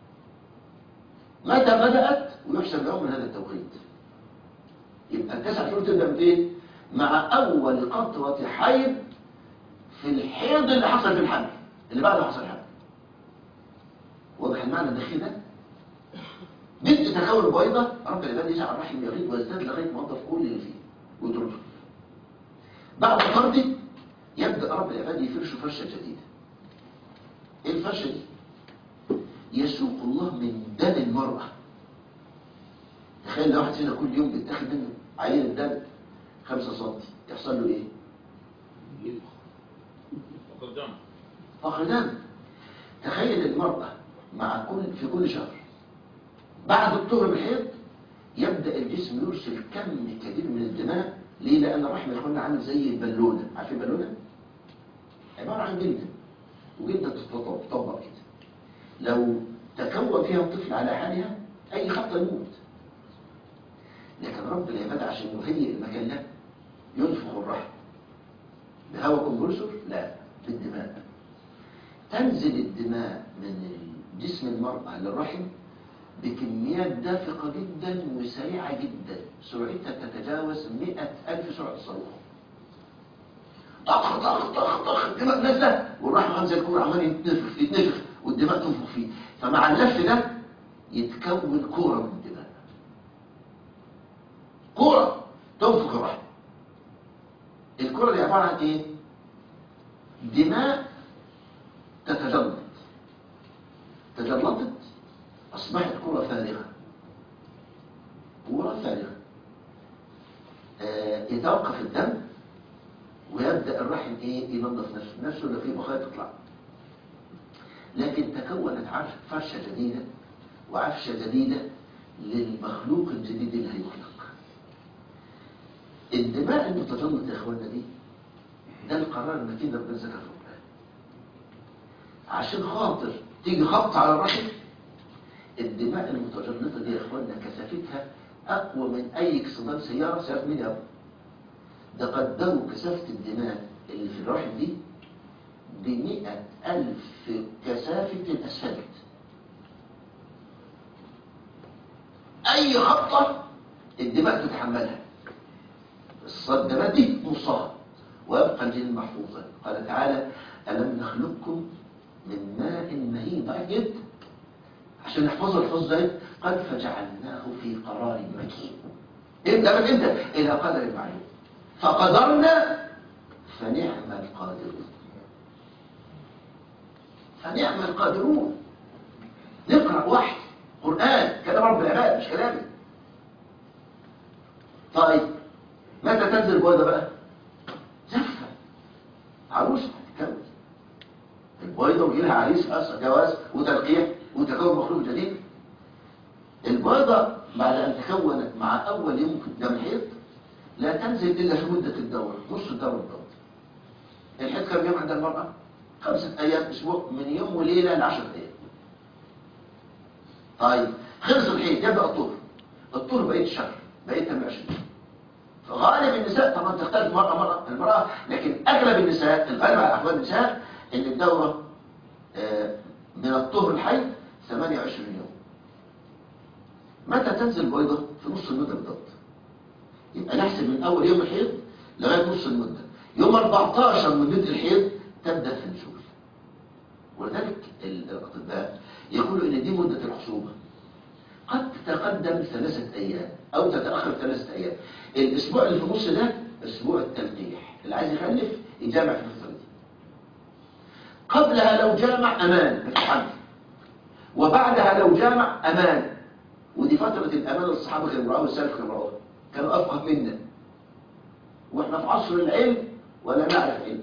Speaker 1: متى بدأت ويحسب لهم من هذا التوقيت يبقى التسع شهور تبدأ بإيه؟ مع أول قطرة حيض في الحيض اللي حصل في الحمل اللي بعد ما حصل الحمل واضح المعنى الداخلي ده بنت تكون البيضة رب العباد يجعل الرحم يغيض ويزداد لغاية ما ينضف كل اللي فيه ويتركه بعد فرده يبدأ رب العباد يفرش فرشة جديدة ايه الفرشة دي يسوق الله من دم المرأة تخيل لو واحد فينا كل يوم بيتاخد منه عينة دم خمسة سنتي يحصل له ايه
Speaker 2: فقد جمع
Speaker 1: فقر دم تخيل المرأة مع كل في كل شهر بعد الطهر بالحيض يبدأ الجسم يرسل كم كبير من الدماء ليه؟ لأن الرحم يا اخوانا عامل زي البالونة عارفين البالونة؟ عبارة عن جلدة وجلدة تطبق كده لو تكون فيها الطفل على حالها أي خطة يموت لكن رب العباد عشان يهيئ المكان ده ينفخ الرحم بهواء كمبرسور؟ لا بالدماء تنزل الدماء من جسم المرأة للرحم بكميات دافقة جدا وسريعة جدا سرعتها تتجاوز مئة ألف سرعة الصاروخ طخ طخ طخ طخ الدماء نازلة والرحم عامل زي الكورة عمال يتنفخ يتنفخ والدماء تنفخ فيه فمع اللف ده يتكون كورة من الدماء كورة تنفخ الرحم الكورة دي عبارة عن ايه؟ دماء تتجلط تجلطت أصبحت كرة فارغة كرة فارغة آه يتوقف الدم ويبدأ الرحم إيه ينظف نفسه نفسه اللي فيه بخار تطلع لكن تكونت عرش فرشة جديدة وعفشة جديدة للمخلوق الجديد اللي هيخلق الدماء المتجلط يا اخوانا دي ده القرار المتين ربنا ذكر في القرآن عشان خاطر تيجي خبط على الرحم الدماء المتجلطة دي يا اخوانا كثافتها اقوى من اي اكسدام سيارة سيارة مين يا ابو ده قدروا كثافة الدماء اللي في الرحم دي بمئة ألف كثافة الأسفلت أي خبطة الدماء تتحملها الصدمات دي نصها ويبقى الجن محفوظا قال تعالى ألم نخلقكم من ماء مهين ضعيف جدا عشان نحفظه الحفظ ده قد فجعلناه في قرار مكين امتى من امتى الى قدر معلوم فقدرنا فنعم القادرون فنعم القادرون نقرا وحي قران كلام رب العباد مش كلامي طيب متى تنزل البويضه بقى زفه عروسه هتتجوز البويضه ويجي لها عريس اصلا جواز وتلقيح وتكون مخلوق جديد البيضة بعد أن تكونت مع أول يوم في دم الحيض لا تنزل إلا في مدة الدورة نص الدورة بالضبط الحيض كم يوم عند المرأة؟ خمسة أيام أسبوع من يوم وليلة لعشرة أيام طيب خلص الحيض يبدأ الطهر الطهر بقيت شهر بقيت 28 فغالب النساء طبعا تختلف مرة مرة المرأة لكن أغلب النساء الغالب على أحوال النساء إن الدورة آه، من الطهر الحي 28 يوم متى تنزل البيضة؟ في نص المدة بالضبط يبقى نحسب من أول يوم الحيض لغاية نص المدة يوم 14 من مدة الحيض تبدأ في النزول ولذلك الأطباء يقولوا إن دي مدة الخصوبة قد تتقدم ثلاثة أيام أو تتأخر ثلاثة أيام الأسبوع اللي في النص ده أسبوع التلقيح اللي عايز يخلف يجامع في الفترة دي قبلها لو جامع أمان مفيش حمل وبعدها لو جامع أمان ودي فترة الأمان اللي الصحابة كانوا بيراعوها والسلف كانوا بيراعوها كانوا أفقه منا وإحنا في عصر العلم ولا نعرف علم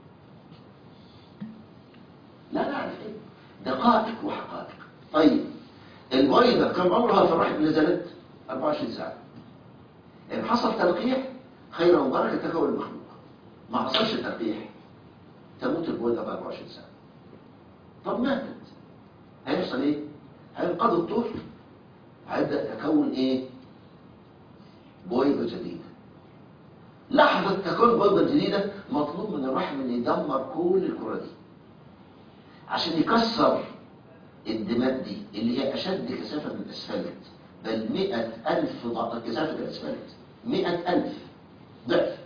Speaker 1: لا نعرف علم دقائق وحقائق طيب البيضة كم عمرها في الرحم نزلت 24 ساعة إن حصل تلقيح خير وبركة تكون المخلوق ما حصلش تلقيح تموت البيضة بعد 24 ساعة طب ماتت هيحصل ايه هينقضي الطفل هيبدأ يكون ايه بويضة جديدة لحظة تكون بويضة جديدة مطلوب من الرحم ان يدمر كل الكرة دي عشان يكسر الدماء دي اللي هي أشد كثافة من الأسفلت بل مئة ألف ضعف كثافة الأسفلت مئة ألف ضعف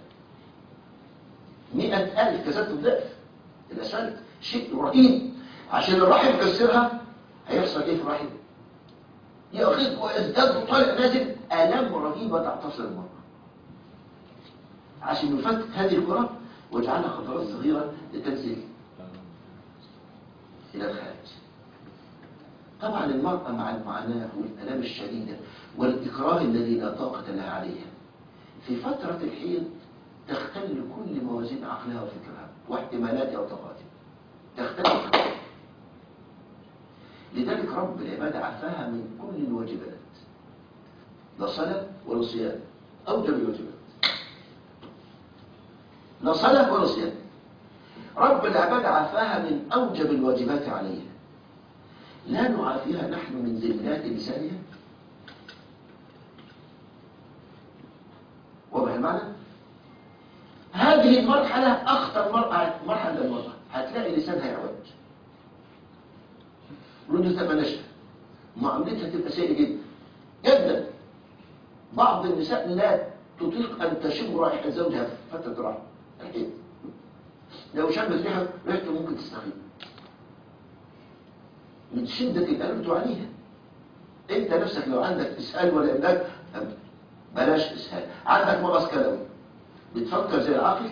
Speaker 1: مئة ألف كثافة الضعف الأسفلت شيء رهيب عشان الرحم يكسرها هيحصل ايه في الرحم يأخذ ويزداد طالع نازل آلام رهيبة تعتصر المرأة عشان يفك هذه الكرة واجعلها خطرات صغيرة لتنزل إلى الخارج طبعا المرأة مع المعاناة والآلام الشديدة والإكراه الذي لا طاقة لها عليها في فترة الحيض تختل كل موازين عقلها وفكرها واحتمالاتها وطاقاتها تختل لذلك رب العباد عفاها من كل الواجبات لا صلاة ولا صيام أوجب الواجبات لا صلاة ولا صيام رب العباد عفاها من أوجب الواجبات عليها لا نعافيها نحن من ذلات لسانها واضح المعنى هذه المرحلة أخطر مرحلة مرحلة للمرأة هتلاقي لسانها يعوج ردها تبقى ناشفة معاملتها تبقى سيئة جدا جدا بعض النساء لا تطيق أن تشم رائحة زوجها في فترة راحة أكيد لو شمت ريحة ريحته ممكن تستخيل من شدة الألم تعانيها أنت نفسك لو عندك إسهال ولا إملاك بلاش إسهال عندك مغص كلوي بتفكر زي العقل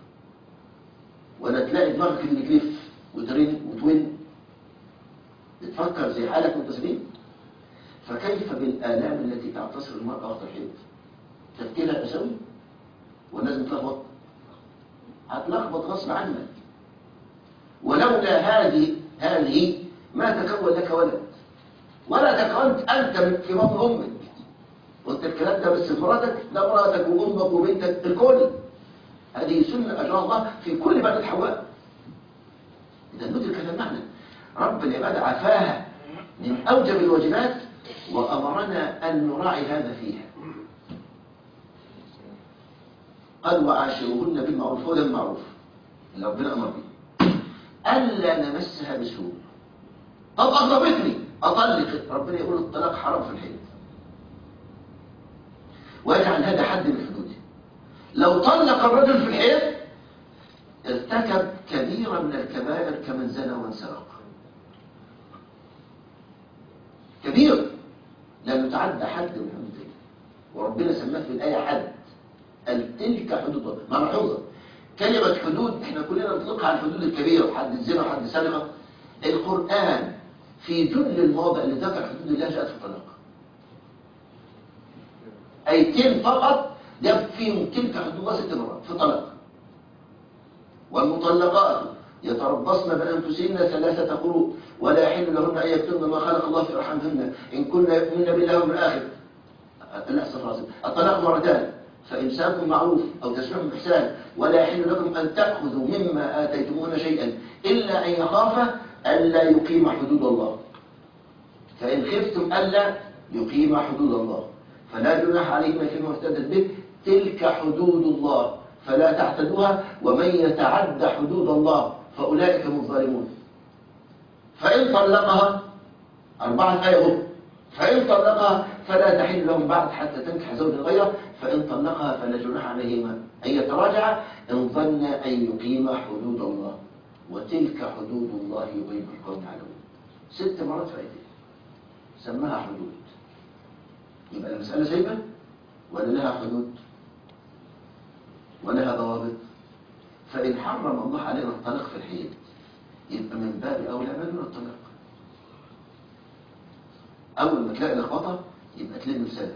Speaker 1: ولا تلاقي دماغك اللي بتلف وترن وتون بتفكر زي حالك وانت سليم فكيف بالآلام التي تعتصر المرأة وقت الحيض تفكيرها أسوي والناس بتلخبط هتلخبط غصب عنك ولولا هذه هذه ما تكون لك ولد ولا تكونت أنت من في بطن أمك قلت الكلام ده بس مراتك لا مراتك وأمك وبنتك الكل هذه سنة أجرى الله في كل بنات حواء إذا ندرك هذا المعنى رب العباد عفاها من أوجب الواجبات وأمرنا أن نراعي هذا فيها قال وعاشروهن بالمعروف هو ده المعروف اللي ربنا أمر به ألا نمسها بسوء طب أغضبتني أطلق ربنا يقول الطلاق حرام في الحيض ويجعل هذا حد من حدوده لو طلق الرجل في الحيض ارتكب كبيرة من الكبائر كمن زنى وانسرق كبير لم يتعدى حد من حدود الله وربنا سماه في الآية حد قال تلك حدود الله ملحوظة كلمة حدود احنا كلنا نطلقها على الحدود الكبيرة حد الزنا وحد السرقة القرآن في جل المواضع اللي ذكر حدود الله جاءت في الطلاق ايتين فقط جاب فيهم تلك حدود الله ست مرات في طلاق والمطلقات يتربصن بأنفسهن ثلاثة قروء ولا يحل لهن أن يكتمن ما خلق الله في أرحامهن إن كنا يؤمن بالله واليوم الآخر لا استغفر الله الطلاق مرتان فإمساك معروف أو تسريح بإحسان ولا يحل لكم أن تأخذوا مما آتيتموهن شيئا إلا أن يخاف ألا يقيم حدود الله فإن خفتم ألا يقيم حدود الله فلا جناح عليهما فيما افتدت به تلك حدود الله فلا تعتدوها ومن يتعد حدود الله فأولئك هم الظالمون فإن طلقها أربعة آية فإن طلقها فلا تحل لهم بعد حتى تنكح زوجا غيره فإن طلقها فلا جناح عليهما أن يتراجع إن ظن أن يقيم حدود الله وتلك حدود الله يبين القوم يعلمون ست مرات في آيتين سماها حدود يبقى المسألة سايبة ولا لها حدود ولها ضوابط فإن حرم الله علينا الطلاق في الحيض يبقى من باب أولى ما دون الطلاق أول ما تلاقي لخبطة يبقى تلم لسانك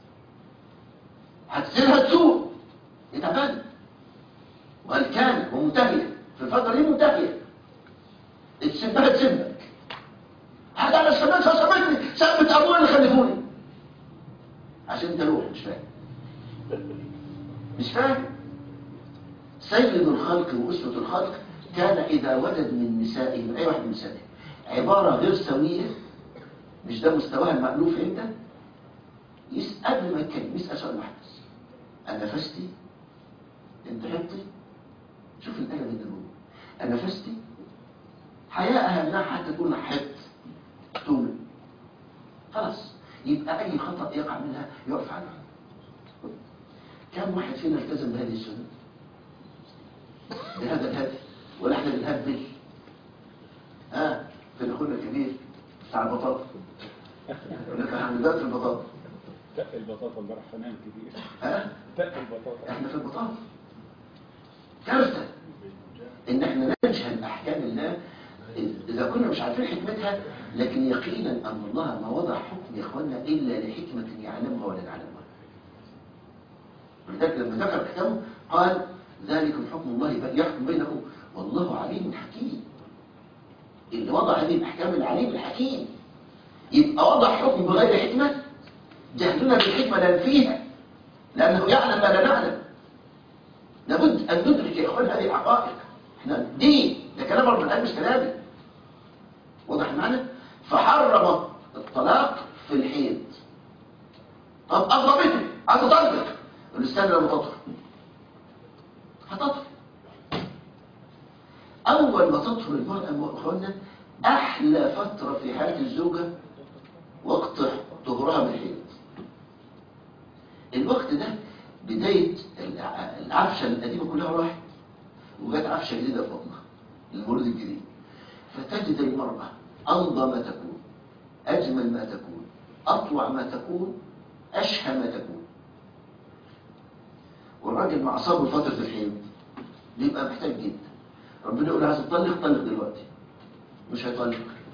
Speaker 1: هتسيبها تسوق يتعبان وقال كان ومنتهية في الفترة دي منتهية تسيبها تسيبك هذا أنا سميتها سميتني سمت أبويا اللي خلفوني عشان تروح مش فاهم مش فاهم سيد الخلق وأسوة الخلق كان إذا وجد من نسائه من أي واحد من نسائه عبارة غير سوية مش ده مستواها المألوف عنده يسأل قبل ما يتكلم يسأل سؤال واحد بس أنا نفستي أنت حبتي شوف الآية من النور أنا نفستي حياءها منها حتى تقول حبت تقول خلاص يبقى أي خطأ يقع منها يعفى عنها كم واحد فينا التزم بهذه السنة بهذا الهدف ولا احنا بنهبل ها في الاخونا الكبير بتاع البطاطا احنا دلوقتي في البطاطا
Speaker 2: تق البطاطا امبارح فنان كتير
Speaker 1: ها
Speaker 2: تق البطاطا
Speaker 1: احنا في البطاطا كارثه ان احنا نجهل احكام الله اذا كنا مش عارفين حكمتها لكن يقينا ان الله ما وضع حكم يا اخوانا الا لحكمه يعلمها ولا نعلمها ولذلك لما ذكر كتابه قال ذلكم حكم الله بقى يحكم بينكم والله عليم حكيم اللي وضع هذه الاحكام العليم الحكيم يبقى وضع حكم بغير حكمه جهلنا بالحكمه لا فيها لانه يعلم ما لا نعلم لابد ان ندرك يا اخوان هذه الحقائق احنا دين ده كلام رب العالمين مش كلامي واضح معنا فحرم الطلاق في الحيض طب اضربته عايز اطلق يقول استنى لما تطهر هتطهر اول ما تطهر المراه يا اخوانا احلى فتره في حياه الزوجه وقت طهورها من الحيض الوقت ده بدايه الع- العفشه القديمه كلها راحت وجت عفشه جديده في بطنها المولود الجديد فتجد المراه انضى ما تكون اجمل ما تكون اطوع ما تكون اشهى ما تكون والراجل مع صبر فتره الحيض بيبقى محتاج جدا ربنا يقول عايز تطلق طلق دلوقتي مش هيطلق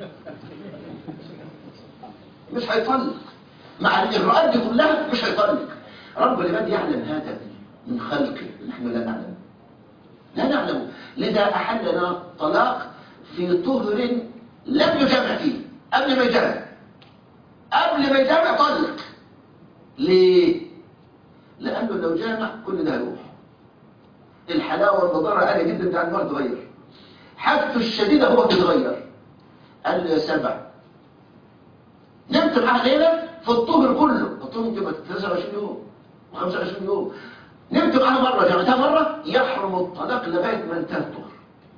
Speaker 1: مش هيطلق مع الاجراءات دي كلها مش هيطلق رب العباد يعلم هذا من خلقه نحن لا نعلم لا نعلم لذا احل لنا الطلاق في طهر لم يجمع فيه قبل ما يجمع قبل ما يجمع طلق ليه لانه لو جامع كل ده هيروح الحلاوه والنضاره عاليه جدا بتاع المرء تغير حاجته الشديده هو بيتغير قال له يا سبع نمت معاه ليله في الطهر كله الطهر ممكن يبقى 23 يوم و25 يوم نمت معاه مره جمعتها مره يحرم الطلاق لغايه ما انتهى الطهر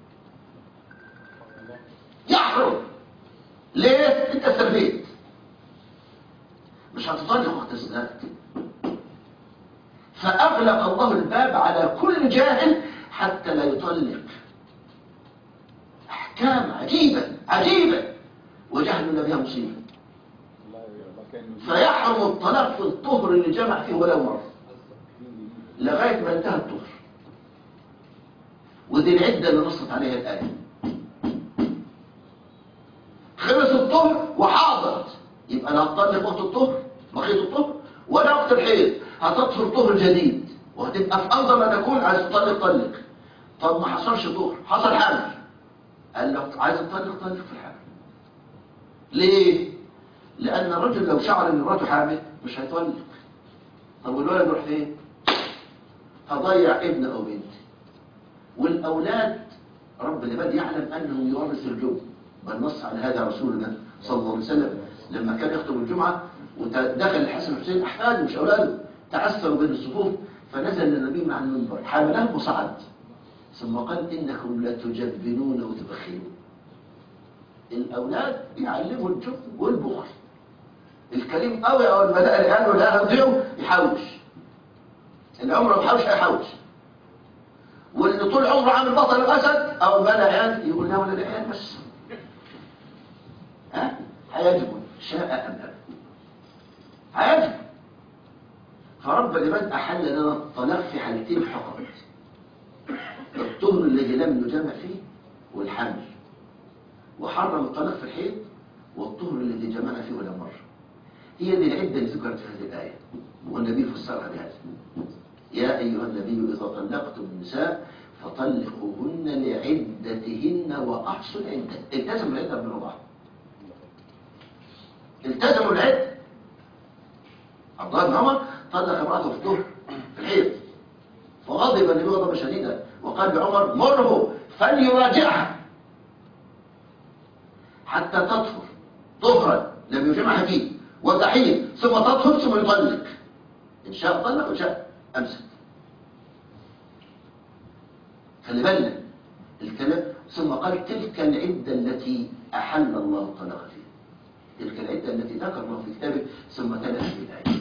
Speaker 1: يحرم ليه انت استربيت مش هتطلق وقت الزنا فأغلق الله الباب على كل جاهل حتى لا يطلق أحكام عجيبة عجيبة وجهلنا بها مصيبة
Speaker 2: والله والله كان
Speaker 1: فيحرم الطلاق في الطهر اللي جمع فيه ولو مرة لغاية ما انتهى الطهر ودي العدة اللي نصت عليها الآية خلص الطهر وحاضرت يبقى لا هتطلق وقت الطهر بقية الطهر ولا وقت الحيض هتطهر طهر جديد وهتبقى في أفضل ما تكون عايز تطلق طلق طب ما حصلش طهر حصل حمل قال لك عايز تطلق طلق في الحمل ليه؟ لأن الرجل لو شعر إن مراته حامل مش هيطلق طب والولد يروح فين؟ هضيع ابن أو بنت والأولاد رب العباد يعلم أنهم يورث الجمعة بل نص على هذا رسولنا صلى الله عليه وسلم لما كان يخطب الجمعة ودخل الحسن والحسين أحفاده مش أولاده تعثروا بين الصفوف فنزل النبي مع المنبر حملهم وصعد ثم قال إنكم لتجبنون وتبخلون الأولاد يعلموا الجبن والبخل الكريم قوي أول ما لقى العيال ولا هديهم يحوش العمر ما بيحوش هيحوش واللي طول عمره عامل بطل الأسد أول ما لقى عيال يقول لا ولا العيال بس ها هيجب شاء أم أبى هيجب فرب العباد أحل لنا الطلاق في حالتين فقط الطهر الذي لم نجمع فيه والحمل وحرم الطلاق في الحيض والطهر الذي جمعنا فيه ولا مرة هي دي العدة اللي ذكرت في هذه الآية والنبي فسرها بهذا يا أيها النبي إذا طلقتم النساء فطلقوهن لعدتهن وأحصوا العدة التزموا العدة من بعض التزموا العدة عبد الله بن عمر طلق امرأته في الظهر في الحيض فغضب النبي غضبا شديدا وقال لعمر مره فليراجعها حتى تطهر طهرا لم يجمعها فيه وتحيض ثم تطهر ثم يطلق ان شاء طلق وان شاء امسك خلي بالنا الكلام ثم قال تلك العده التي احل الله الطلاق فيها تلك العده التي ذكر الله في كتابه ثم تلا هذه الايه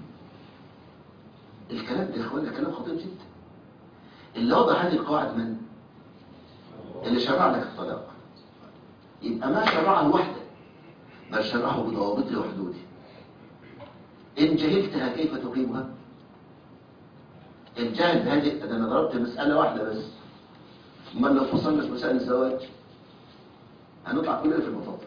Speaker 1: الكلام ده يا اخوانا كلام خطير جدا اللي وضع هذه القواعد من اللي شرع لك الطلاق يبقى ما شرعه وحده بل شرعه بضوابطه وحدوده إن جهلتها كيف تقيمها الجهل بهذه أنا ضربت مسألة واحدة بس ما لو فصلنا في مسائل الزواج هنطلع كلنا في البطاطا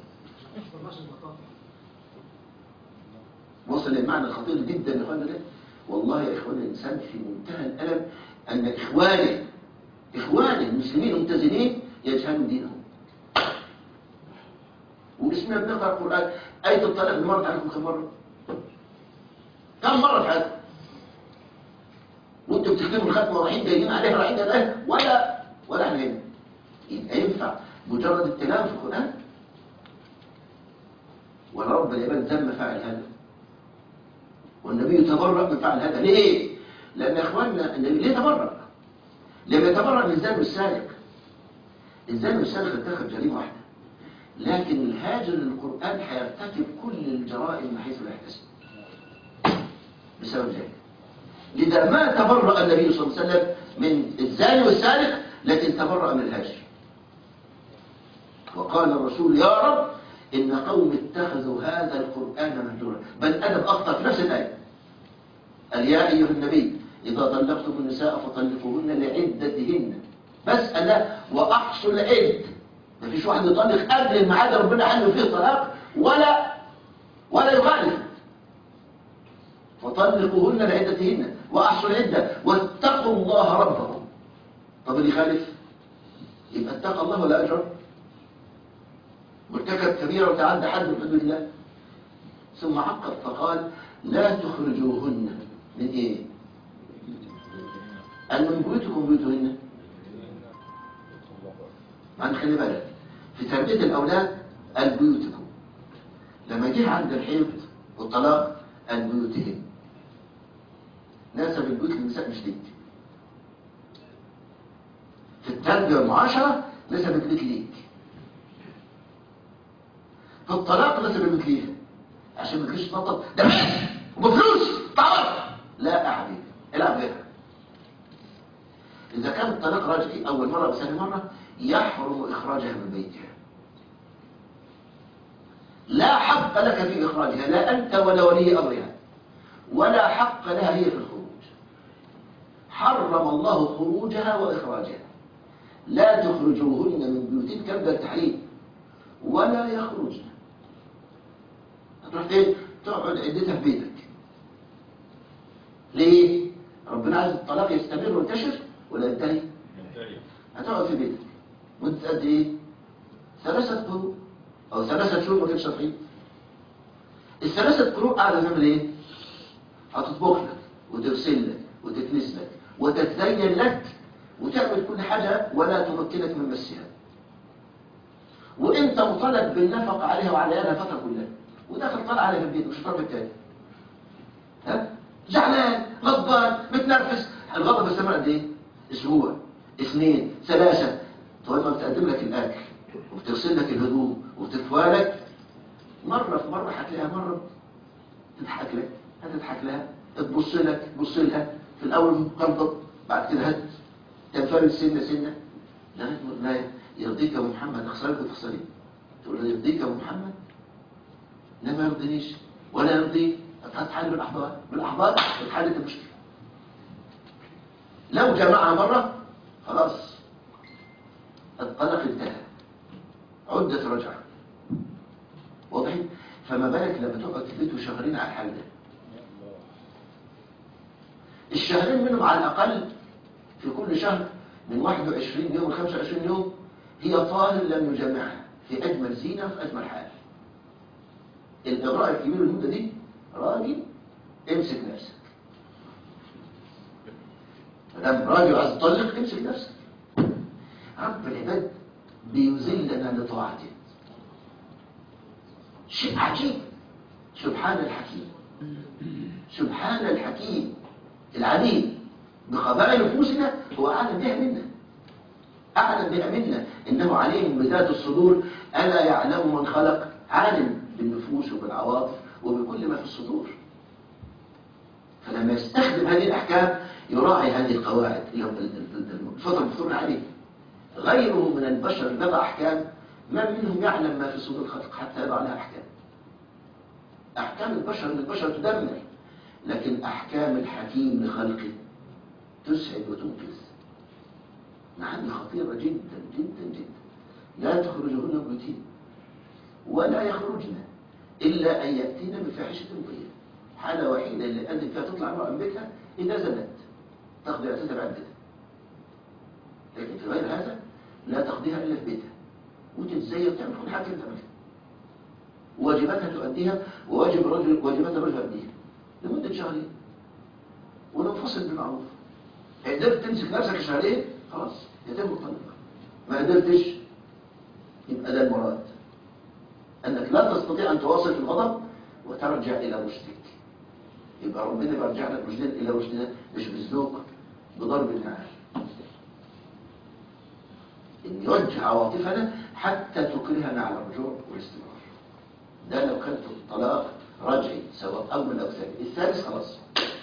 Speaker 1: وصل للمعنى الخطير جدا يا اخوانا ده والله يا اخوانا الانسان في منتهى الالم ان اخوانه اخوانه المسلمين المتزنين يجهلوا دينهم واسمنا بنقرا القران ايه الطلاق مرت عليكم كم مره كم مره في حياتكم وانتم بتكتبوا الختمه ورايحين جايين عليها رايحين جايين ولا ولا احنا هنا يبقى ينفع مجرد التلاوه في القران ولا رب العباد ذم فاعل هذا والنبي تبرأ من فعل هذا ليه؟ لأن يا إخواننا النبي ليه تبرأ؟ لما يتبرأ من زانه السارق الزاني والسارق ارتكب جريمة واحدة لكن الهاجر للقرآن هيرتكب كل الجرائم من حيث لا يحتسب بسبب ذلك لذا ما تبرأ النبي صلى الله عليه وسلم من الزاني والسارق لكن تبرأ من الهاجر وقال الرسول يا رب إن قوم اتخذوا هذا القرآن مهجورا بل أنا بأخطأ في نفس الآية قال يا أيها النبي إذا طلقتم النساء فطلقوهن لعدتهن بس ألا وأحصوا العد ما فيش واحد يطلق قبل الميعاد ربنا حل فيه طلاق ولا ولا يخالف فطلقوهن لعدتهن وأحصوا العدة واتقوا الله ربكم طب اللي يخالف يبقى اتقى الله ولا أجر مرتكب كبيرة وتعدى حد من حدود الله ثم عقب فقال لا تخرجوهن من ايه قال من بيوتكم بيوتهن مع ان خلي بالك في تربية الأولاد قال بيوتكم لما جه عند الحيض والطلاق قال بيوتهن ناسب البيوت للنساء مش ليك في التربية والمعاشرة نسب البيت ليك في الطلاق نسب البيت ليها عشان ما تجيش تنطط ده بس وبفلوس طبعا لا يا حبيبي العب غيرها إذا كان الطلاق راجعي أول مرة وثاني مرة يحرم إخراجها من بيتها لا حق لك في إخراجها لا أنت ولا ولي أمرها ولا حق لها هي في الخروج حرم الله خروجها وإخراجها لا تخرجوهن من بيوتين كبد التحريم ولا يخرجن هتروح فين؟ تقعد عدتها في بيتك ليه؟ ربنا عايز الطلاق يستمر وينتشر ولا ينتهي؟ هتقعد في بيتك مدة قد ايه؟ ثلاثة قروء أو ثلاثة شهور ما كانش تفريط الثلاثة قروء قاعدة تعمل ايه؟ هتطبخ لك وتغسل لك وتكنس لك وتتزين لك وتعمل كل حاجة ولا تمكنك من مسها وانت مطالب بالنفقة عليها وعلى عيالها الفترة كلها وداخل طالع عليها في البيت مش الطرف التاني ها؟ زعلان غضبان متنرفز الغضب بيستمر قد ايه؟ اسبوع اثنين ثلاثة طول ما بتقدم لك الاكل وبتغسل لك الهدوم وبتكفى لك مرة في مرة هتلاقيها مرة تضحك لك هتضحك لها تبص لك تبص لها في الاول مقرضب بعد كده هت تنفرد سنة سنة لغاية ما لا يرضيك يا أبو محمد اخسرك وتخسرين تقول له يرضيك يا أبو محمد لا ما يرضينيش ولا يرضيك هتحل بالاحضان بالاحضان اتحلت المشكله لو جمعها مره خلاص الطلاق انتهى عدة رجعة واضح فما بالك لما تقعد في بيته شهرين على الحال ده الشهرين منهم على الأقل في كل شهر من 21 يوم ل 25 يوم هي طاهر لم يجمعها في أجمل زينة في أجمل حال الإغراء الكبير المدة دي راجل امسك نفسك مدام راجل عايز تطلق امسك نفسك رب العباد بيذلنا لطاعته شيء عجيب سبحان الحكيم سبحان الحكيم العليم بقضاء نفوسنا هو أعلم بها منا أعلم بها منا إنه عليم بذات الصدور ألا يعلم من خلق عالم بالنفوس وبالعواطف وبكل ما في الصدور فلما يستخدم هذه الأحكام يراعي هذه القواعد الفطر المفطور عليه غيره من البشر بضع أحكام ما منهم يعلم ما في صدور الخلق حتى يضع لها أحكام أحكام البشر للبشر تدمر لكن أحكام الحكيم لخلقه تسعد وتنقذ معاني خطيرة جدا جدا جدا لا تخرجهن بيوتين ولا يخرجن إلا أن يأتين بفاحشة مبينة حالة وحيدة اللي أذن فيها تطلع امرأة من بيتها إذا زنت تقضي اعتدها بعد بيتها لكن في غير هذا لا تقضيها إلا في بيتها وتتزين وتعمل كل حاجة انت تعملها واجباتها تؤديها وواجب الرجل واجبات الرجل يؤديها لمدة شهرين وننفصل بالمعروف قدرت تمسك نفسك شهرين خلاص يتم الطلاق ما قدرتش يبقى ده المراد انك لا تستطيع ان تواصل في الغضب وترجع الى رشدك يبقى ربنا بيرجع لك رشدنا الى رشدنا مش بالذوق بضرب النعال ان يوجه عواطفنا حتى تكرهنا على الرجوع والاستمرار ده لو كانت الطلاق رجعي سواء اول او ثاني الثالث خلاص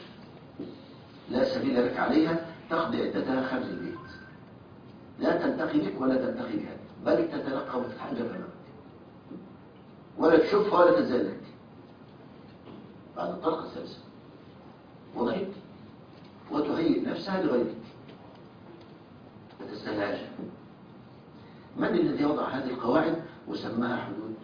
Speaker 1: لا سبيل لك عليها تقضي عدتها خارج البيت لا تلتقي بك ولا تلتقي بها بل تتلقى وتتحجب امامك ولا تشوفها ولا تتزلك بعد الطلقه الثالثه وضعت وتهيئ نفسها لغيرك ما تستهلاش من الذي وضع هذه القواعد وسماها حدود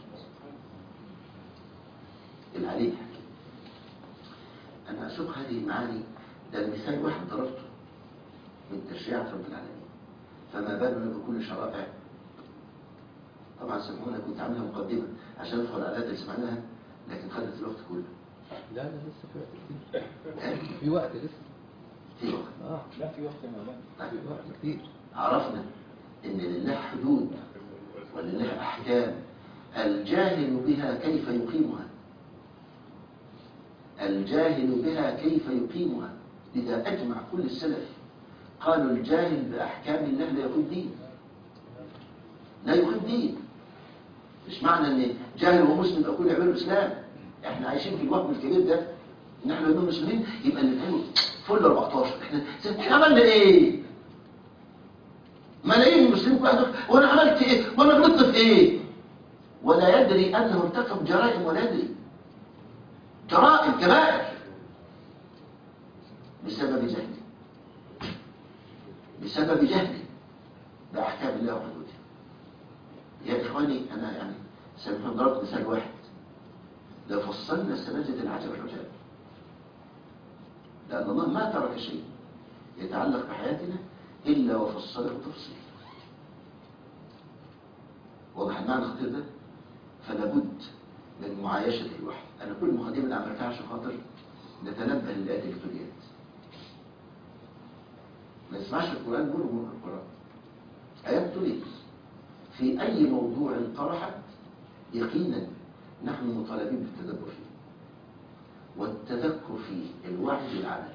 Speaker 1: العلي الحكيم أنا أسوق هذه المعاني ده المثال واحد ضربته من تشريعات رب العالمين فما بالنا بكل شرائع طبعا سمعونا كنت عاملها مقدمة عشان ندخل على الآيات اللي سمعناها لكن خدت الوقت كله
Speaker 5: لا لا لسه في وقت كتير في وقت لسه
Speaker 1: في وقت
Speaker 5: اه
Speaker 2: لا في وقت يا مولانا
Speaker 5: في وقت كتير
Speaker 1: عرفنا ان لله حدود ولله احكام الجاهل بها كيف يقيمها الجاهل بها كيف يقيمها لذا اجمع كل السلف قالوا الجاهل باحكام الله لا يقيم دين لا يقيم دين مش معنى ان جاهل ومسلم يبقى كل يعملوا الاسلام احنا عايشين في الوهم الكبير ده ان احنا نكون مسلمين يبقى اللي بنعمله فل 14 احنا احنا عملنا ايه ملايين المسلمين كل واحد يقول وانا عملت ايه وانا غلطت في ايه ولا يدري انه ارتكب جرائم ولا يدري جرائم كبائر بسبب جهله بسبب جهله باحكام الله وحدوده يا اخواني انا يعني سامحوني ضربت مثال واحد لو فصلنا سنجد العجب العجاب لان الله ما ترك شيء يتعلق بحياتنا إلا وفصله تفصيل واضح المعنى الخطير ده فلا بد من معايشة الوحي أنا كل مقدمة اللي عملتها عشان خاطر نتنبه للآيات الكتابيات ما نسمعش القرآن نقول من القرآن آيات تريد في أي موضوع طرحت يقينا نحن مطالبين بالتدبر فيه والتذكر فيه الوعي بالعمل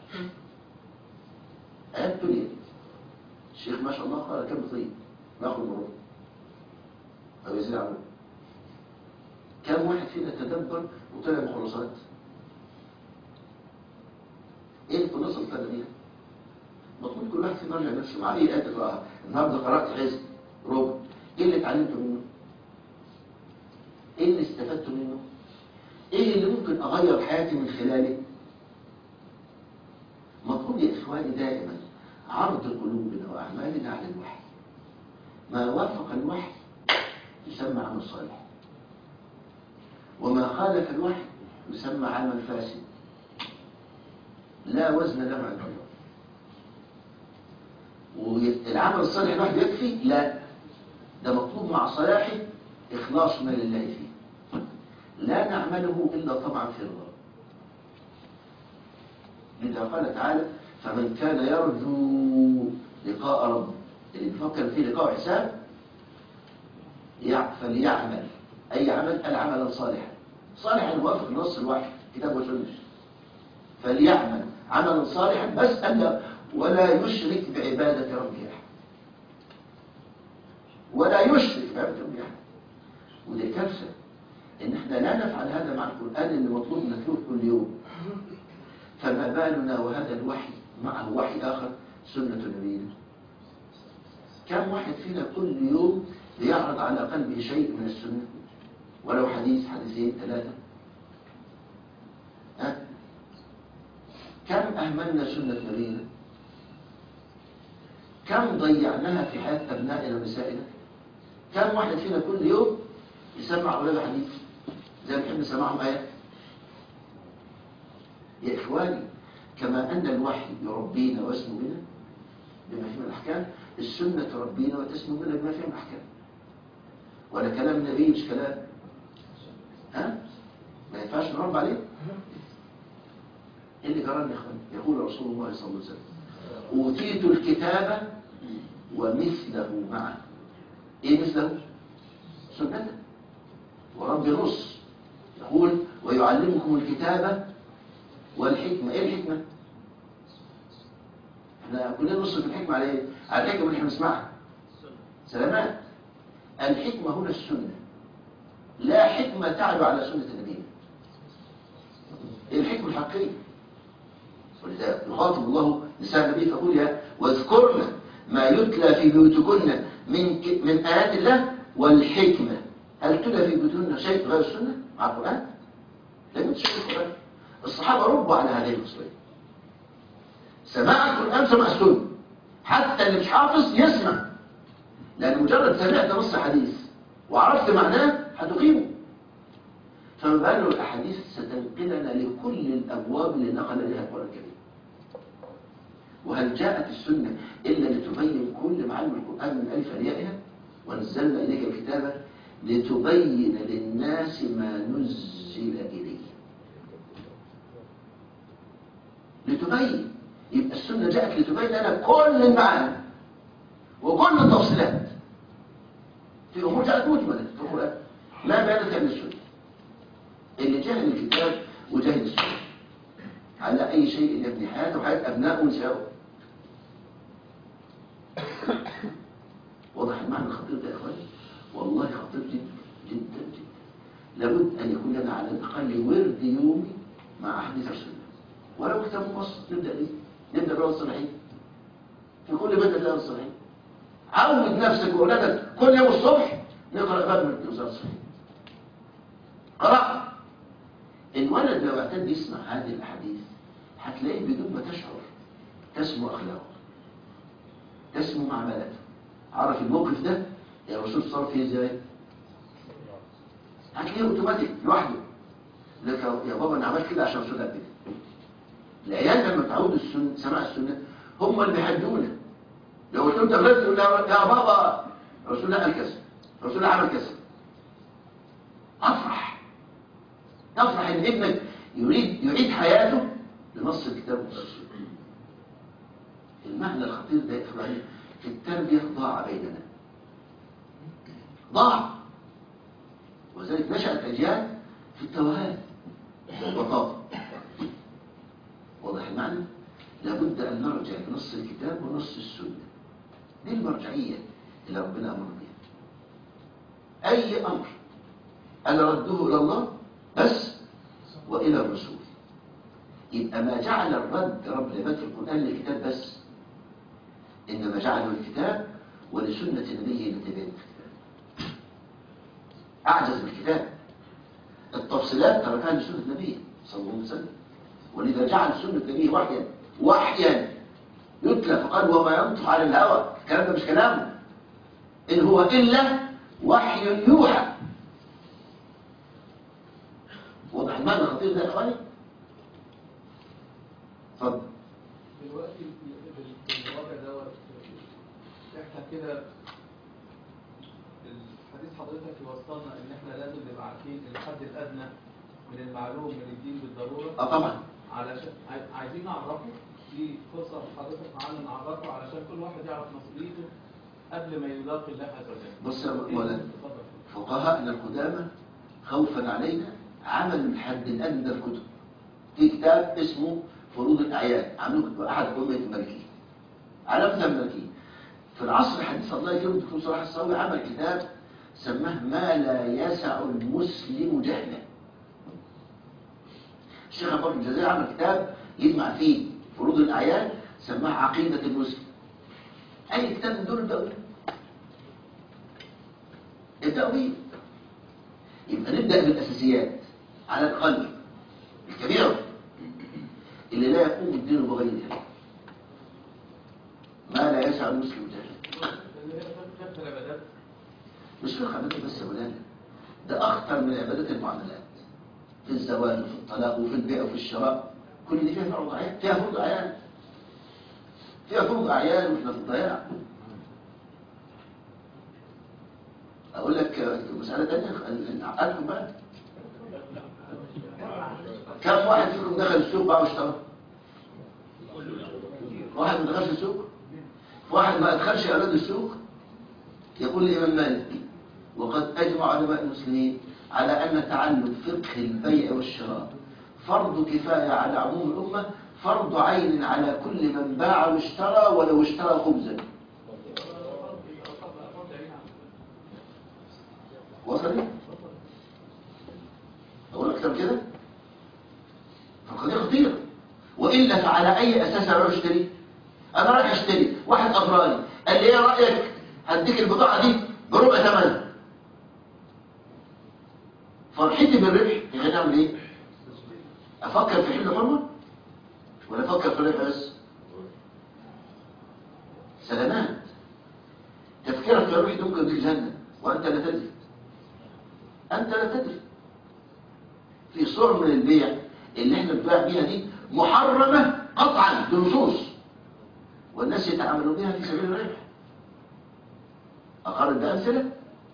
Speaker 1: آيات تريد الشيخ ما شاء الله قال كم طيب ناخذ مرور أو يزيد عنه كم واحد فينا تدبر وطلع مخلصات ايه الخلاصه اللي طلع بيها مطلوب كل واحد فينا يرجع نفسه مع ايه آية تقراها النهارده قرأت حزب ربع ايه اللي اتعلمته منه ايه اللي استفدته منه ايه اللي ممكن اغير حياتي من خلاله مطلوب يا اخواني دائما عرض قلوبنا وأعمالنا على الوحي ما وافق الوحي يسمى عمل صالح وما خالف الوحي يسمى عمل فاسد لا وزن له عند الله والعمل الصالح الواحد يكفي لا ده مطلوب مع صلاحه إخلاصنا لله فيه لا نعمله إلا طبعا في رضا لذا قال تعالى فمن كان يرجو لقاء ربه اللي بيفكر فيه لقاء حساب فليعمل أي عمل العمل صالحا صالحا يوافق نص الوحي كتاب وسنة فليعمل عملا صالحا بس أن ولا يشرك بعبادة ربه أحد ولا يشرك بعبادة ربه أحد ودي كارثة إن احنا لا نفعل هذا مع القرآن اللي مطلوب نتلوه كل يوم فما بالنا وهذا الوحي معه وحي آخر سنة نبينا كم واحد فينا كل يوم بيعرض على قلبه شيء من السنة ولو حديث حديثين ثلاثة كم أهملنا سنة نبينا كم ضيعناها في حياة أبنائنا ونسائنا كم واحد فينا كل يوم يسمع أولاده حديث زي ما بنحب نسمعهم آيات يا إخواني كما أن الوحي يربينا ويسمو بنا بما فيه من الأحكام السنة تربينا وتسمو بنا بما فيه من الأحكام ولا كلام النبي مش كلام ها ما ينفعش نرد عليه إيه اللي جرى يا إخواني يقول رسول الله صلى الله عليه وسلم أوتيت الكتاب ومثله معه إيه مثله سنته ورب نص يقول ويعلمكم الكتاب والحكمة ايه الحكمة احنا كلنا نص في الحكمة على ايه على الحكمة اللي احنا بنسمعها سلامات الحكمة هنا السنة لا حكمة تعلو على سنة النبي ايه الحكمة الحقيقية ولذا يخاطب الله نساء النبي فيقول يا واذكرن ما يتلى في بيوتكن من ك- من آيات الله والحكمة هل تلى في بيوتكن شيء غير السنة مع القرآن؟ لم يتشكل القرآن الصحابة ربوا على هذه الخصلين سماع القرآن سمع السنة حتى اللي مش حافظ يسمع لأن مجرد سمعت نص حديث وعرفت معناه هتقيمه فما باله الأحاديث ستنقلنا لكل الأبواب اللي نقل إليها القرآن الكريم وهل جاءت السنة إلا لتبين كل معاني القرآن من ألف ليائها ونزلنا إليك الكتابة لتبين للناس ما نزل إليه لتبين يبقى السنة جاءت لتبين لنا كل المعاني وكل التفصيلات في أمور جاءت مجملة في القرآن ما بينت عن السنة اللي جاهل الكتاب وجاهل السنة على أي شيء يبني حياته وحياة أبنائه ونسائه واضح المعنى الخطير ده يا إخواني والله خطير جدا جدا جدا لابد أن يكون لنا على الأقل ورد يومي مع أحاديث السنة ولو كتاب مبسط نبدأ بيه نبدأ بالرياض الصالحين في كل بيت الرياض الصالحين عود نفسك وأولادك كل يوم الصبح نقرأ باب من الرياض الصالحين قرأ الولد لو اعتاد يسمع هذه الأحاديث هتلاقيه بدون ما تشعر تسمو أخلاقه تسمو معاملاته عرف الموقف ده يا الرسول صار فيه ازاي هتلاقيه اوتوماتيك لوحده لك يا بابا انا عملت كده عشان الرسول قال كده العيال لما تعودوا السنة سماع السنة هم اللي بيحدونا لو قلت له انت غلطت يقول له يا بابا الرسول لا قال كذا الرسول لا عمل كذا افرح تفرح ان ابنك يريد يعيد حياته لنص الكتاب والسنة المعنى الخطير ده يا اخواني في التربية ضاع بيننا ضاع وذلك نشأت أجيال في التوهان والبطاطا واضح المعنى لابد أن نرجع لنص الكتاب ونص السنة دي المرجعية اللي ربنا أمر بها أي أمر أنا رده إلى الله بس وإلى الرسول يبقى ما جعل الرد رب العباد في القرآن للكتاب بس إنما جعله الكتاب ولسنة نبيه لتبين الكتاب أعجز الكتاب التفصيلات تركها لسنة نبيه صلى الله عليه وسلم ولذا جعل سنة نبيه وحيا وحيا يتلى فقال وما ينطق عن الهوى الكلام ده مش كلامه إن هو إلا وحي يوحى واضح المعنى الخطير ده يا إخواني؟ اتفضل
Speaker 6: دلوقتي في الواقع دوت احنا كده الحديث حضرتك يوصلنا ان احنا لازم نبقى عارفين الحد الادنى من المعلوم من الدين بالضروره
Speaker 1: اه طبعا
Speaker 6: علشان عاي- عايزين نعرفه دي فرصه حضرتك معانا نعرفه علشان كل واحد يعرف مسؤوليته قبل ما يلاقي الله عز وجل.
Speaker 1: بص يا مولانا
Speaker 6: اتفضل.
Speaker 1: فقهاءنا القدامى خوفا علينا عملوا الحد الادنى من الكتب في كتاب اسمه فروض الاعيان عملوه احد ائمه المالكيه على مذهب المالكيه في العصر الحديث الله يكرمه الدكتور صلاح الصاوي عمل كتاب سماه ما لا يسع المسلم جهله الشيخ ابو بكر الجزائري عمل كتاب يجمع فيه فروض الاعيان سماه عقيده المسلم اي كتاب من دول ابداوا بيه ابداوا بيه يبقى نبدا بالاساسيات على الاقل الكبيره اللي لا يقوم الدين بغيرها ما لا يسع المسلم جهله
Speaker 6: اللي هي كافة العبادات
Speaker 1: مش في العبادات بس يا مولانا ده اخطر من عبادات المعاملات في الزواج وفي الطلاق وفي البيع وفي الشراء كل دي فيها فرض عيان فيها فرض عيان فيها فرض عيان واحنا في الضياع اقول لك آه، مسألة تانية نعقدكم بقى كم واحد فيكم دخل السوق بقى واشترى واحد ما دخلش السوق واحد ما ادخلش اولاد السوق يقول الامام مالك وقد اجمع علماء المسلمين على ان تعلم فقه البيع والشراء فرض كفايه على عموم الامه فرض عين على كل من باع واشترى ولو اشترى خبزا وصل اقول اكتر من كده فالقضيه خطيره والا فعلى اي اساس اروح اشتري انا رايح اشتري واحد اغراني قال لي ايه رايك هديك البضاعه دي بربع ثمنها فرحتي بالربح يخليني اعمل ايه افكر في حل حرمه ولا افكر في الربح بس سلامات تفكيرك في الربح ممكن يديك جهنم وانت لا تدري انت لا تدري في صور من البيع اللي احنا بنبيع بيها دي محرمه قطعا بنصوص والناس يتعاملون بها في سبيل الربح اقارن بامثله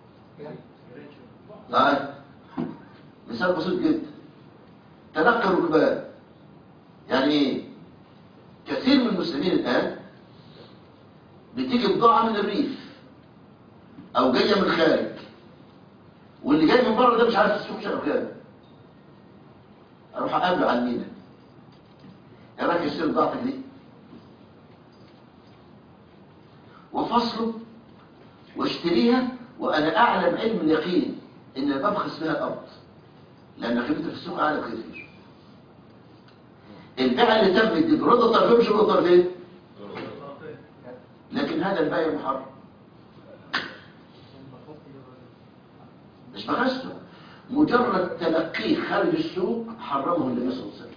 Speaker 1: طيب مثال بسيط جدا تلقى الركبان يعني ايه كثير من المسلمين الان بتيجي بضاعه من الريف او جايه من الخارج واللي جاي من بره ده مش عارف السوق شغال كام اروح اقابله على المينا ايه رايك اشتري بضاعتك دي وفصله واشتريها وانا اعلم علم اليقين ان ببخس بها الارض لان قيمتها في السوق اعلى بكثير البيع اللي تم دي برضا طرفين مش برضا طرفين لكن هذا البيع محرم مش بخسته مجرد تلقيه خارج السوق حرمه النبي صلى الله عليه وسلم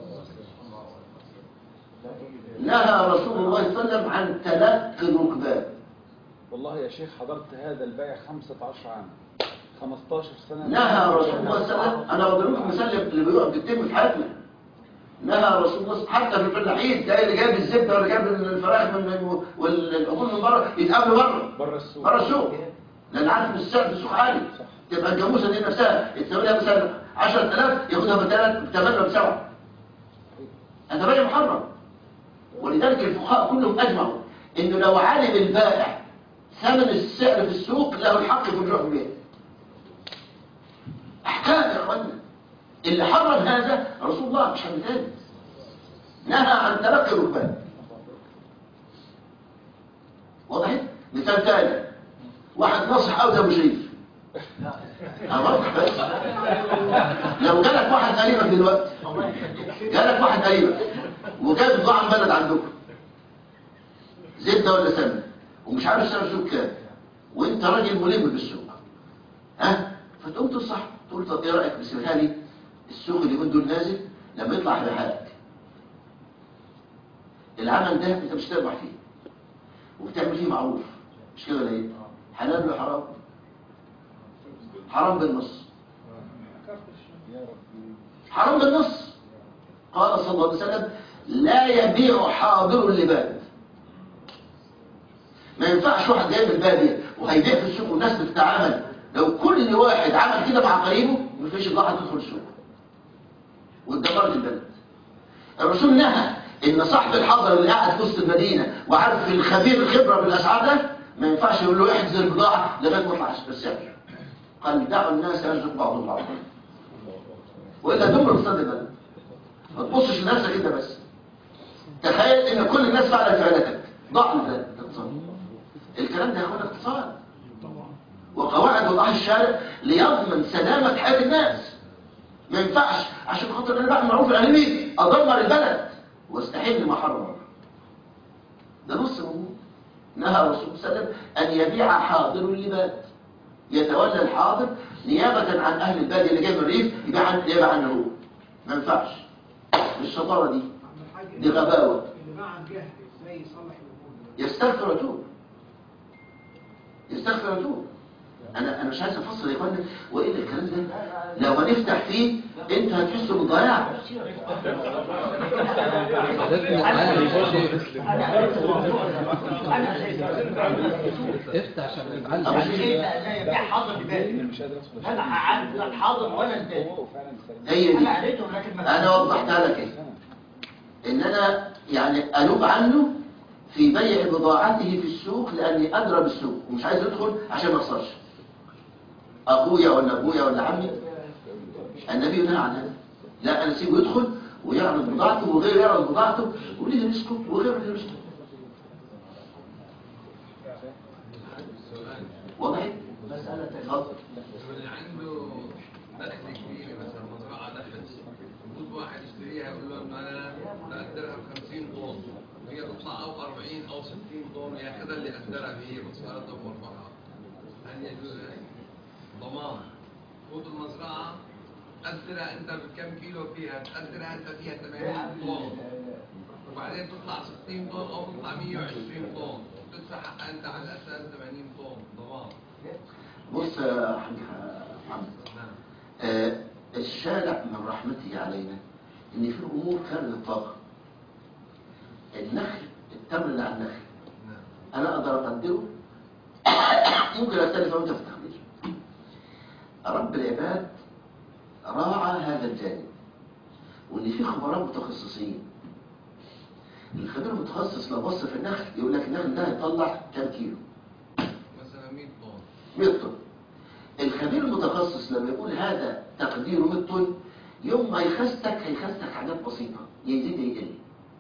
Speaker 1: نهى رسول الله صلى الله عليه وسلم عن تلقي الركبان
Speaker 2: والله يا شيخ حضرت هذا البيع 15 عام 15 سنة
Speaker 1: نهى رسول الله صلى الله عليه وسلم انا بضرب لكم مثال اللي بيقع بتتم في حياتنا نهى رسول الله حتى في الفلاحين تلاقي اللي جايب الزبده ولا جايب الفراخ من والعجول من بره يتقابلوا بره
Speaker 2: بره السوق
Speaker 1: بره السوق لان عارف ان السعر في السوق عالي
Speaker 2: صح.
Speaker 1: تبقى الجاموسه دي نفسها يتساوي لها مثلا 10000 ياخدها بثلاث بثمانيه بسبعه هذا بيع محرم ولذلك الفقهاء كلهم اجمعوا انه لو علم البائع ثمن السعر في السوق له الحق في الرجوع في البيع احكام يا اخوانا اللي حرم هذا رسول الله مش حد تاني نهى عن تلقي الركبان واضح مثال ثاني واحد ناصح او ابو شريف أوضح بس لو جالك واحد قريبك دلوقتي جالك واحد قريبك وجاب بضاعة من بلد عندكم زبدة ولا سمنة ومش عارف سعر السوق كام وانت راجل ملم بالسوق ها فتقوم تنصح تقول طب ايه رايك بسيبها لي السوق اللي من دول نازل لما يطلع على حالك العمل ده انت مش تربح فيه وبتعمل فيه معروف مش كده ولا ايه حلال ولا حرام حرام بالنص
Speaker 2: يا ربي
Speaker 1: حرام بالنص قال صلى الله عليه وسلم لا يبيع حاضر لباد ما ينفعش واحد جاي من الباديه وهيبيع في السوق والناس بتتعامل لو كل واحد عمل كده مع قريبه مفيش بضاعه تدخل السوق واتدمرت البلد الرسول نهى ان صاحب الحضر اللي قاعد في وسط المدينه وعارف الخبير الخبره بالاسعار ده ما ينفعش يقول له احجز البضاعه لغايه ما يطلع السعر قال دعوا الناس يرزق بعضهم بعضا والا دمر اقتصاد البلد ما تبصش لنفسك انت بس تخيل ان كل الناس فعلت فعلتك ضاع البلد الاقتصاد الكلام ده يا اخوانا اقتصاد وقواعد وضعها الشارع ليضمن سلامة حياة الناس ما ينفعش عشان خاطر انا بعمل معروف العالمين ادمر البلد واستحل ما حرم الله. ده نص موجود نهى الرسول صلى الله عليه وسلم ان يبيع حاضر اللباد يتولى الحاضر نيابة عن اهل البادية اللي جاي من الريف يبيع عن يبيع عنه هو ما ينفعش بالشطارة دي دي غباوة
Speaker 4: اللي مع الجهل ازاي يصلح الامور دي؟
Speaker 1: يستغفر ويتوب يستغفر ويتوب انا انا مش عايز افصل يا اخوانا والا الكلام ده لو هنفتح فيه انت هتحس بالضياع
Speaker 5: لازم نتعلم افتح عشان نتعلم
Speaker 1: أبو
Speaker 7: يعني
Speaker 1: شيخ.
Speaker 7: انت زي بتاع حاضر
Speaker 2: اللي
Speaker 7: بالي
Speaker 2: مش قادر ادخل
Speaker 7: انا قعدت لا حاضر ولا انت
Speaker 2: هو فعلا سليم.
Speaker 1: هي دي
Speaker 7: انا قريته لكن ما
Speaker 1: انا وضحتها لك ايه ان انا يعني انوب عنه في بيع بضاعته في السوق لاني ادرى بالسوق ومش عايز ادخل عشان ما اخسرش اخويا ولا ابويا ولا عمي النبي ينهى عن هذا لا انا اسيبه يدخل ويعرض بضاعته وغيره يعرض بضاعته وليه رزقه وغيره ليه رزقه واضح
Speaker 7: مسألة
Speaker 1: اتفضل
Speaker 8: اللي عنده دخل كبير مثلا مزرعه دخل المفروض واحد يشتريها يقول له إن انا بقدرها ب 50 طن هي تطلع او 40 او 60 طن ياخدها اللي قدرها به بصارته مربحه هل يجوز ذلك؟ ضمان خذ المزرعه قدرها انت بكم كيلو فيها تقدرها انت فيها 80 طن وبعدين تطلع 60 طن او تطلع 120 طن تدفع حقها انت على اساس 80 طن ضمان
Speaker 1: بص يا حاج محمد
Speaker 8: نعم
Speaker 1: آه، الشارع من رحمته علينا ان في امور خارج الطاقه النخل التمر اللي على النخل
Speaker 8: نعم
Speaker 1: انا اقدر اقدره ممكن اختلف انت في التقدير رب العباد راعى هذا الجانب وان في خبراء متخصصين الخبير المتخصص لو بص في النخل يقول لك النخل ده هيطلع كام كيلو
Speaker 8: مثلا 100 طن
Speaker 1: 100 طن الخبير المتخصص لما يقول هذا تقديره 100 طن يوم ما يخستك هيخستك حاجات بسيطة يزيد يقل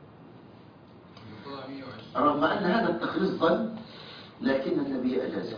Speaker 8: طلع 120
Speaker 1: رغم أن هذا التخليص ظن لكن النبي أجازه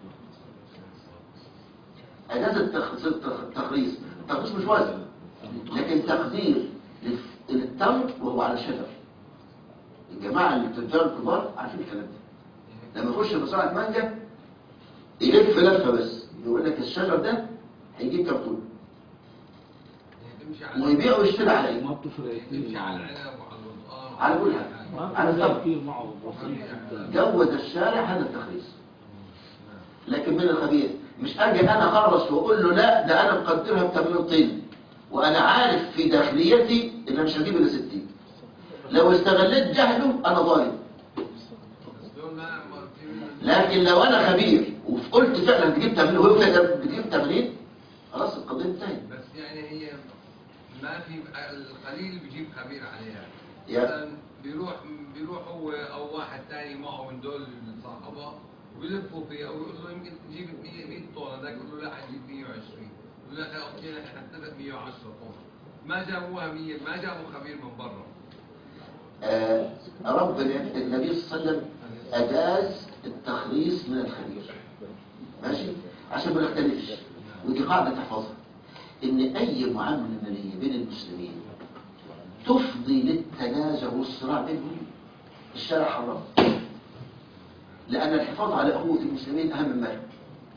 Speaker 1: أجاز التخ- التخ- التخليص التخليص مش وزن لكن تقدير للف- للتمر وهو على شجر الجماعة التجار الكبار عارفين الكلام ده لما يخش مزرعة مانجا يلف لفة بس يقول لك الشجر ده هيجيب كام طن
Speaker 8: يعني تمشي على
Speaker 1: ويبيع ويشتري على ايه؟
Speaker 5: ما بتفرق
Speaker 8: تمشي على العنب وعلى البرتقال
Speaker 1: على كل حاجة على التمر
Speaker 5: كتير معه بسيط جدا
Speaker 1: جود الشارع هذا التخليص لكن من الخبير مش اجي انا اخرص واقول له لا ده انا مقدرها ب 80 طن وانا عارف في داخليتي ان أنا مش هجيب الا 60 لو استغليت جهله انا ظالم
Speaker 8: بس دول ما ما في منهم
Speaker 1: لكن لو انا خبير وقلت فعلا تجيب 80 وهو فعلا بتجيب 80 خلاص القضيه انتهت
Speaker 8: بس يعني هي ما في القليل بيجيب خبير عليها
Speaker 1: يا-
Speaker 8: مثلا بيروح بيروح هو او واحد ثاني معه من دول صاحبه وبيلفوا فيها ويقول له يمكن تجيب 100 100 طن هذاك يقول له لا حجيب 120 يقول له يا اخي اوكي نحن نتفق 110 طن ما جابوها 100 ما جابوا خبير من برا
Speaker 1: آه رب النبي صلى الله عليه وسلم اجاز التخليص من الخبير ماشي عشان ما نختلفش ودي قاعده تحفظها ان اي معامله ماليه بين المسلمين تفضي للتنازع والصراع بينهم الشارع حرام لان الحفاظ على اخوه المسلمين اهم من مال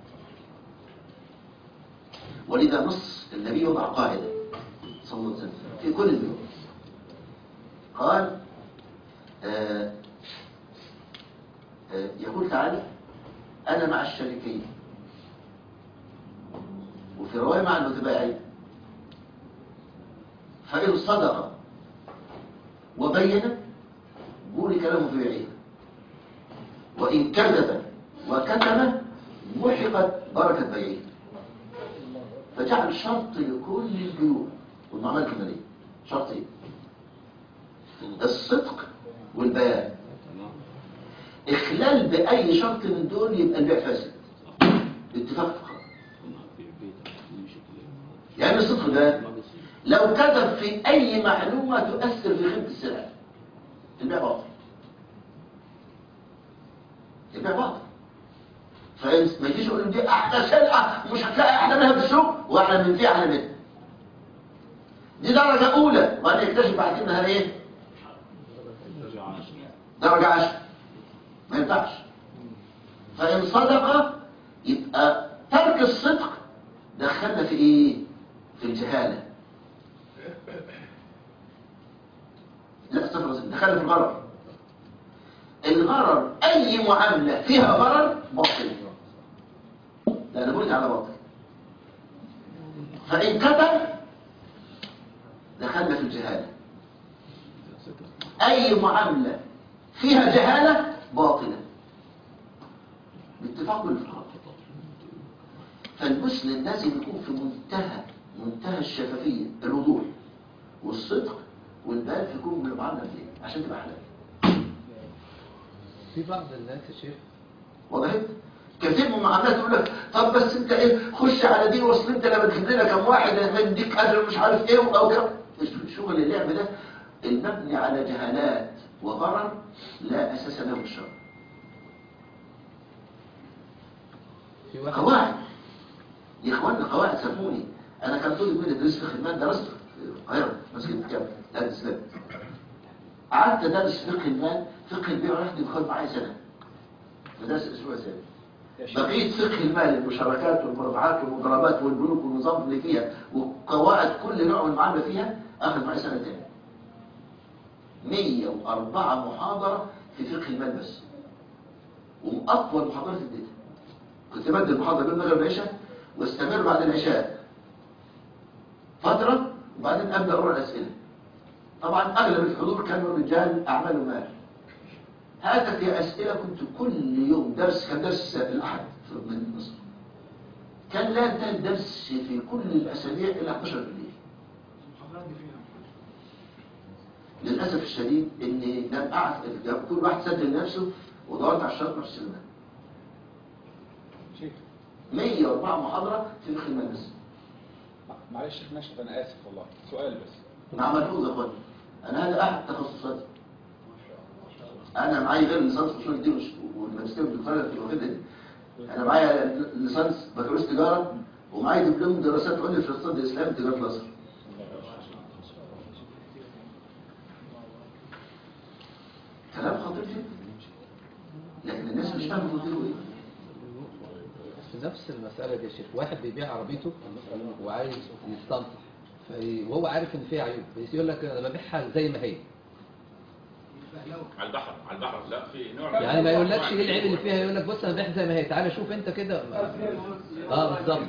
Speaker 1: ولذا نص النبي وضع قاعده صلى الله عليه وسلم في كل البيوت قال آه آه يقول تعالى أنا مع الشريكين وفي رواية مع المتباعين فإن صدق وبين بورك له في بيعه وإن كذب وكتم محقت بركة بيعه فجعل شرط لكل البيوع والمعاملات المالية شرطين الصدق والبيان إخلال بأي شرط من دول يبقى البيع فاسد باتفاق فقط يعني الصدق ده لو كذب في أي معلومة تؤثر في خدمة السلع البيع باطل البيع باطل فاهم ما يجيش يقول دي احلى سلعه مش هتلاقي احلى منها في السوق واحلى من دي احلى منها دي درجه اولى وبعدين يكتشف بعد كده انها ايه درجه عشر ما ينفعش فان صدق يبقى ترك الصدق دخلنا في ايه في الجهاله لا استغفر الله دخلنا في الغرر الغرر اي معامله فيها غرر باطل لان برج على باطل فان كتب دخلنا في الجهاله اي معامله فيها جهاله باطله باتفاق كل الفقهاء فالمسلم لازم يكون في منتهى منتهى الشفافيه الوضوح والصدق والبال في كل المعامله فيه عشان تبقى حلال
Speaker 5: في بعض الناس يا شيخ
Speaker 1: وضحت كثير من المعاملات يقول لك طب بس انت ايه خش على دين واصل انت لما تجيب لنا كم واحد هنديك اجر مش عارف ايه او كم شغل اللعب ده المبني على جهالات وضرر لا اساس له في الشرع
Speaker 5: في واحد
Speaker 1: قواعد يا اخوانا قواعد سموني انا كان طول من ادرس فقه المال درست في القاهره مسجد كامل دار الاسلام قعدت ادرس فقه المال فقه البيع والرهن بياخد معايا سنه مدرسه الاسبوع الثاني بقيت فقه المال المشاركات والمربحات والمضاربات والبنوك والنظام اللي فيها وقواعد كل نوع من المعامله فيها اخذ معي سنه تاني 104 محاضره في فقه المال بس واطول محاضرات اديتها كنت بدي المحاضره بين المغرب والعشاء واستمر بعد العشاء فتره وبعدين ابدا اقرا الاسئله طبعا اغلب الحضور كانوا رجال اعمال ومال هاتت يا اسئله كنت كل يوم درس كان درس الاحد من مصر كان لا ينتهي الدرس في كل الاسابيع الى 11 بالليل
Speaker 4: المحاضرات دي فيها
Speaker 1: للاسف الشديد اني لم اعرف كل واحد سجل نفسه ودورت على الشرط مع السينما
Speaker 2: شيخ
Speaker 1: 104 محاضره في فقه المال بس
Speaker 2: معلش شيخ نشط انا اسف والله سؤال بس
Speaker 1: مع ملحوظ يا اخوان انا هذا احد تخصصاتي انا معايا غير ليسانس اصول الدين والش- والماجستير والدكتوراه في واخدها دي انا معايا ليسانس بكالوريوس تجاره ومعايا دبلوم دراسات عليا في الاقتصاد الاسلامي تجاره الازهر كلام خطير جدا لكن الناس مش فاهمه خطيره ايه
Speaker 5: في نفس المسألة دي يا شيخ واحد بيبيع عربيته وعايز يستنصح في- وهو عارف ان فيها عيوب بس يقول لك انا ببيعها زي ما هي
Speaker 9: على البحر على البحر لا في نوع
Speaker 5: يعني ما يقولكش ايه العيب اللي فيها يقول لك بص انا ببيعها زي ما هي تعالى شوف انت كده اه بالظبط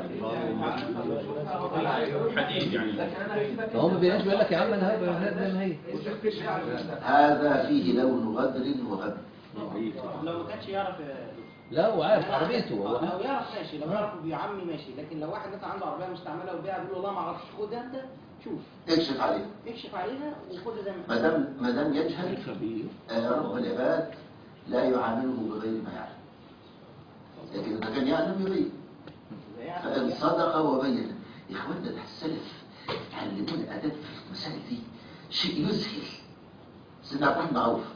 Speaker 9: حديد يعني
Speaker 5: فهو ما بيبقاش بيقول لك يا عم انا هبيعها زي ما هي
Speaker 1: هذا فيه لون غدر وغدر
Speaker 7: لو ما كانش يعرف
Speaker 5: لا هو عارف عربيته هو
Speaker 7: لو يعرف ماشي لو يعرف يا عمي ماشي لكن لو واحد مثلا عنده عربيه مستعمله وبيع بيقول له والله ما اعرفش خدها انت شوف
Speaker 1: اكشف عليه
Speaker 7: اكشف عليها وخدها زي
Speaker 1: ما
Speaker 7: ما
Speaker 1: دام ما دام يجهل آه، رب العباد لا يعامله بغير ما يعلم لكن اذا كان يعلم يبين فان صدق وبين يا اخوانا ده السلف علمونا اداب في المسائل دي شيء يذهل سيدنا عبد الرحمن بن عوف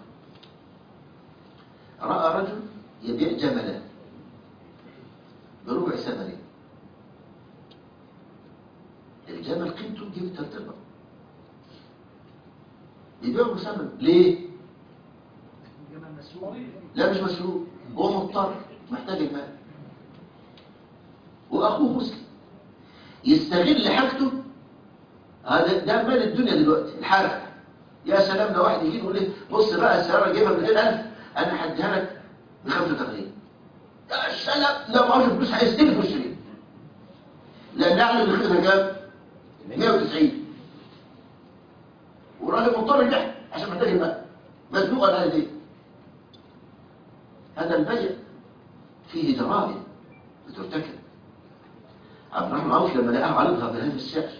Speaker 1: راى رجل يبيع جملا بربع ثمنه الجمل قيمته تجيب ثلاث ارباع يبيعه بثمن ليه؟
Speaker 4: جمال مسروق
Speaker 1: لا مش مسروق هو مضطر محتاج المال واخوه مسلم يستغل حاجته هذا ده مال الدنيا دلوقتي الحرق يا سلام لو واحد يجي يقول لي بص بقى السياره جايبها ب 200000 انا هديها لك ب 85 يا سلام لو معهوش فلوس هيستلف ويشتري لان يعلم ان قيمتها كام؟ 190 والراجل مضطر يبيع عشان محتاج المال مزنوق على هذه هذا البيع فيه جرائم بترتكب عبد الرحمن عوف لما لقاه عرضها بهذا السعر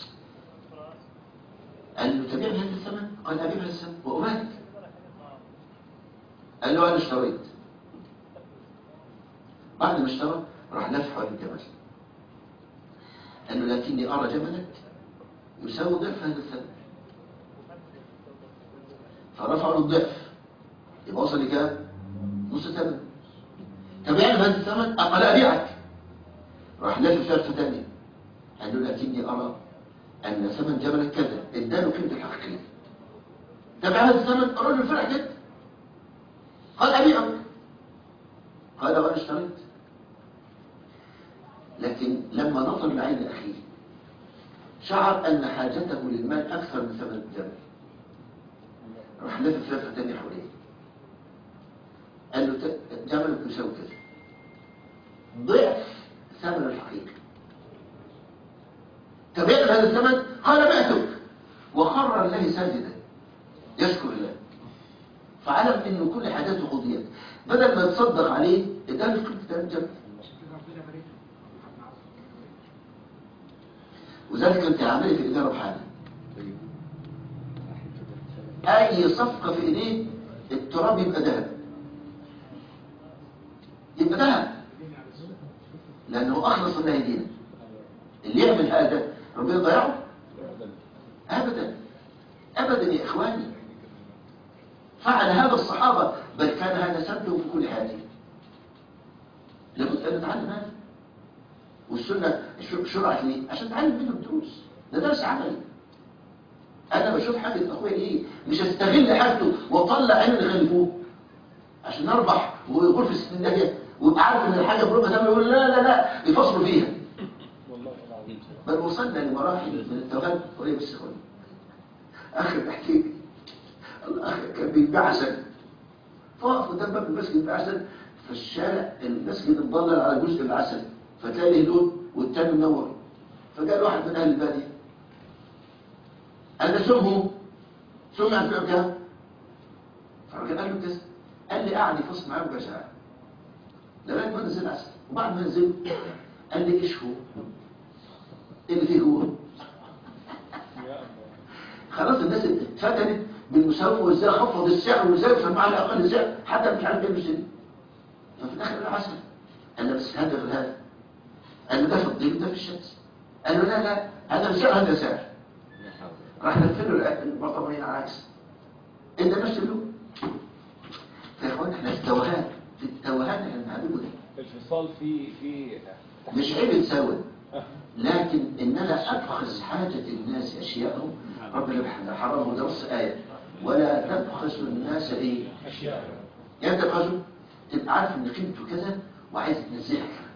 Speaker 1: قال له تبيع بهذا الثمن قال ابيع بهذا الثمن وامالك قال له انا اشتريت بعد ما اشترى راح لف حوالين الجمل قال له لكني ارى جملك يساوي ضعف هذا الثمن فرفعوا له الضعف يبقى وصل لكام؟ نص ثمن طب يعني بهذا الثمن أقل أبيعك راح لافف لفة تانية قال له لكني أرى أن ثمن جملك كذا اداله قيمة الحقيقية طب هذا الثمن الرجل فرح جدا قال أبيعك قال وأنا اشتريت لكن لما نظر لعين أخيه شعر أن حاجته للمال أكثر من ثمن الجمل راح لفف لفه تانية حواليه قال له ت- جملك يساوي كذا ضعف ثمن الحقيقي تبعت هذا الثمن قال بعتك وخر الله ساجدا يشكر الله فعلم انه كل حاجاته قضيت بدل ما يتصدق عليه اداله في كتاب الجنه
Speaker 4: ربنا بارك له
Speaker 1: وذلك انت عامل في اداره بحاله اي صفقه في ايديه التراب يبقى ذهب يبقى ذهب لانه اخلص الله دينه اللي يعمل هذا ربنا يضيعه ابدا ابدا يا اخواني فعل هذا الصحابه بل كان هذا سبب في كل حياتهم لابد ان نتعلم هذا والسنه ش- شرعت ليه عشان نتعلم منه الدروس ده درس عملي انا بشوف حاجه اخويا ايه مش استغل حاجته واطلع عين اللي خلفوه عشان اربح ويقول في السن ده ويبقى عارف ان الحاجه بربع تمام يقول لا لا لا يفصلوا فيها بل وصلنا لمراحل من التوهان وهي بس اخواني اخر بحكي لي الاخ كان بيبيع عسل فقف قدام باب المسجد بيبيع عسل في الشارع المسجد مضلل على جزء العسل فتلاقي له لون والتاني منور فجاء واحد من اهل الباديه قال له سمه سمع عن بيع كام فالراجل قال له كذا قال لي قعد يفصل معاه ربع ساعه لغايه ما نزل العسل وبعد ما نزل قال لي ايش هو ايه اللي فيه هو خلاص الناس اتفتنت بالمساومه وازاي خفض السعر وازاي يوصل معاه لاقل سعر حتى مش عارف يلبس ايه ففي الاخر العسل قال له بس هذا غير هذا قال له ده في الضيق ده في الشمس قال له لا لا هذا سعر هذا سعر راح لف له البرطمانين على العكس انت نفس اللون يا اخوان احنا في التوهان في التوهان احنا بنعمله ده
Speaker 2: الفصال في في
Speaker 1: مش عيب يتساوي لكن اننا ابخس حاجة الناس اشياءهم ربنا حرمه ده نص آية ولا تبخسوا الناس ايه يعني تبخسوا تبقى عارف ان قيمته كذا وعايز تنزلها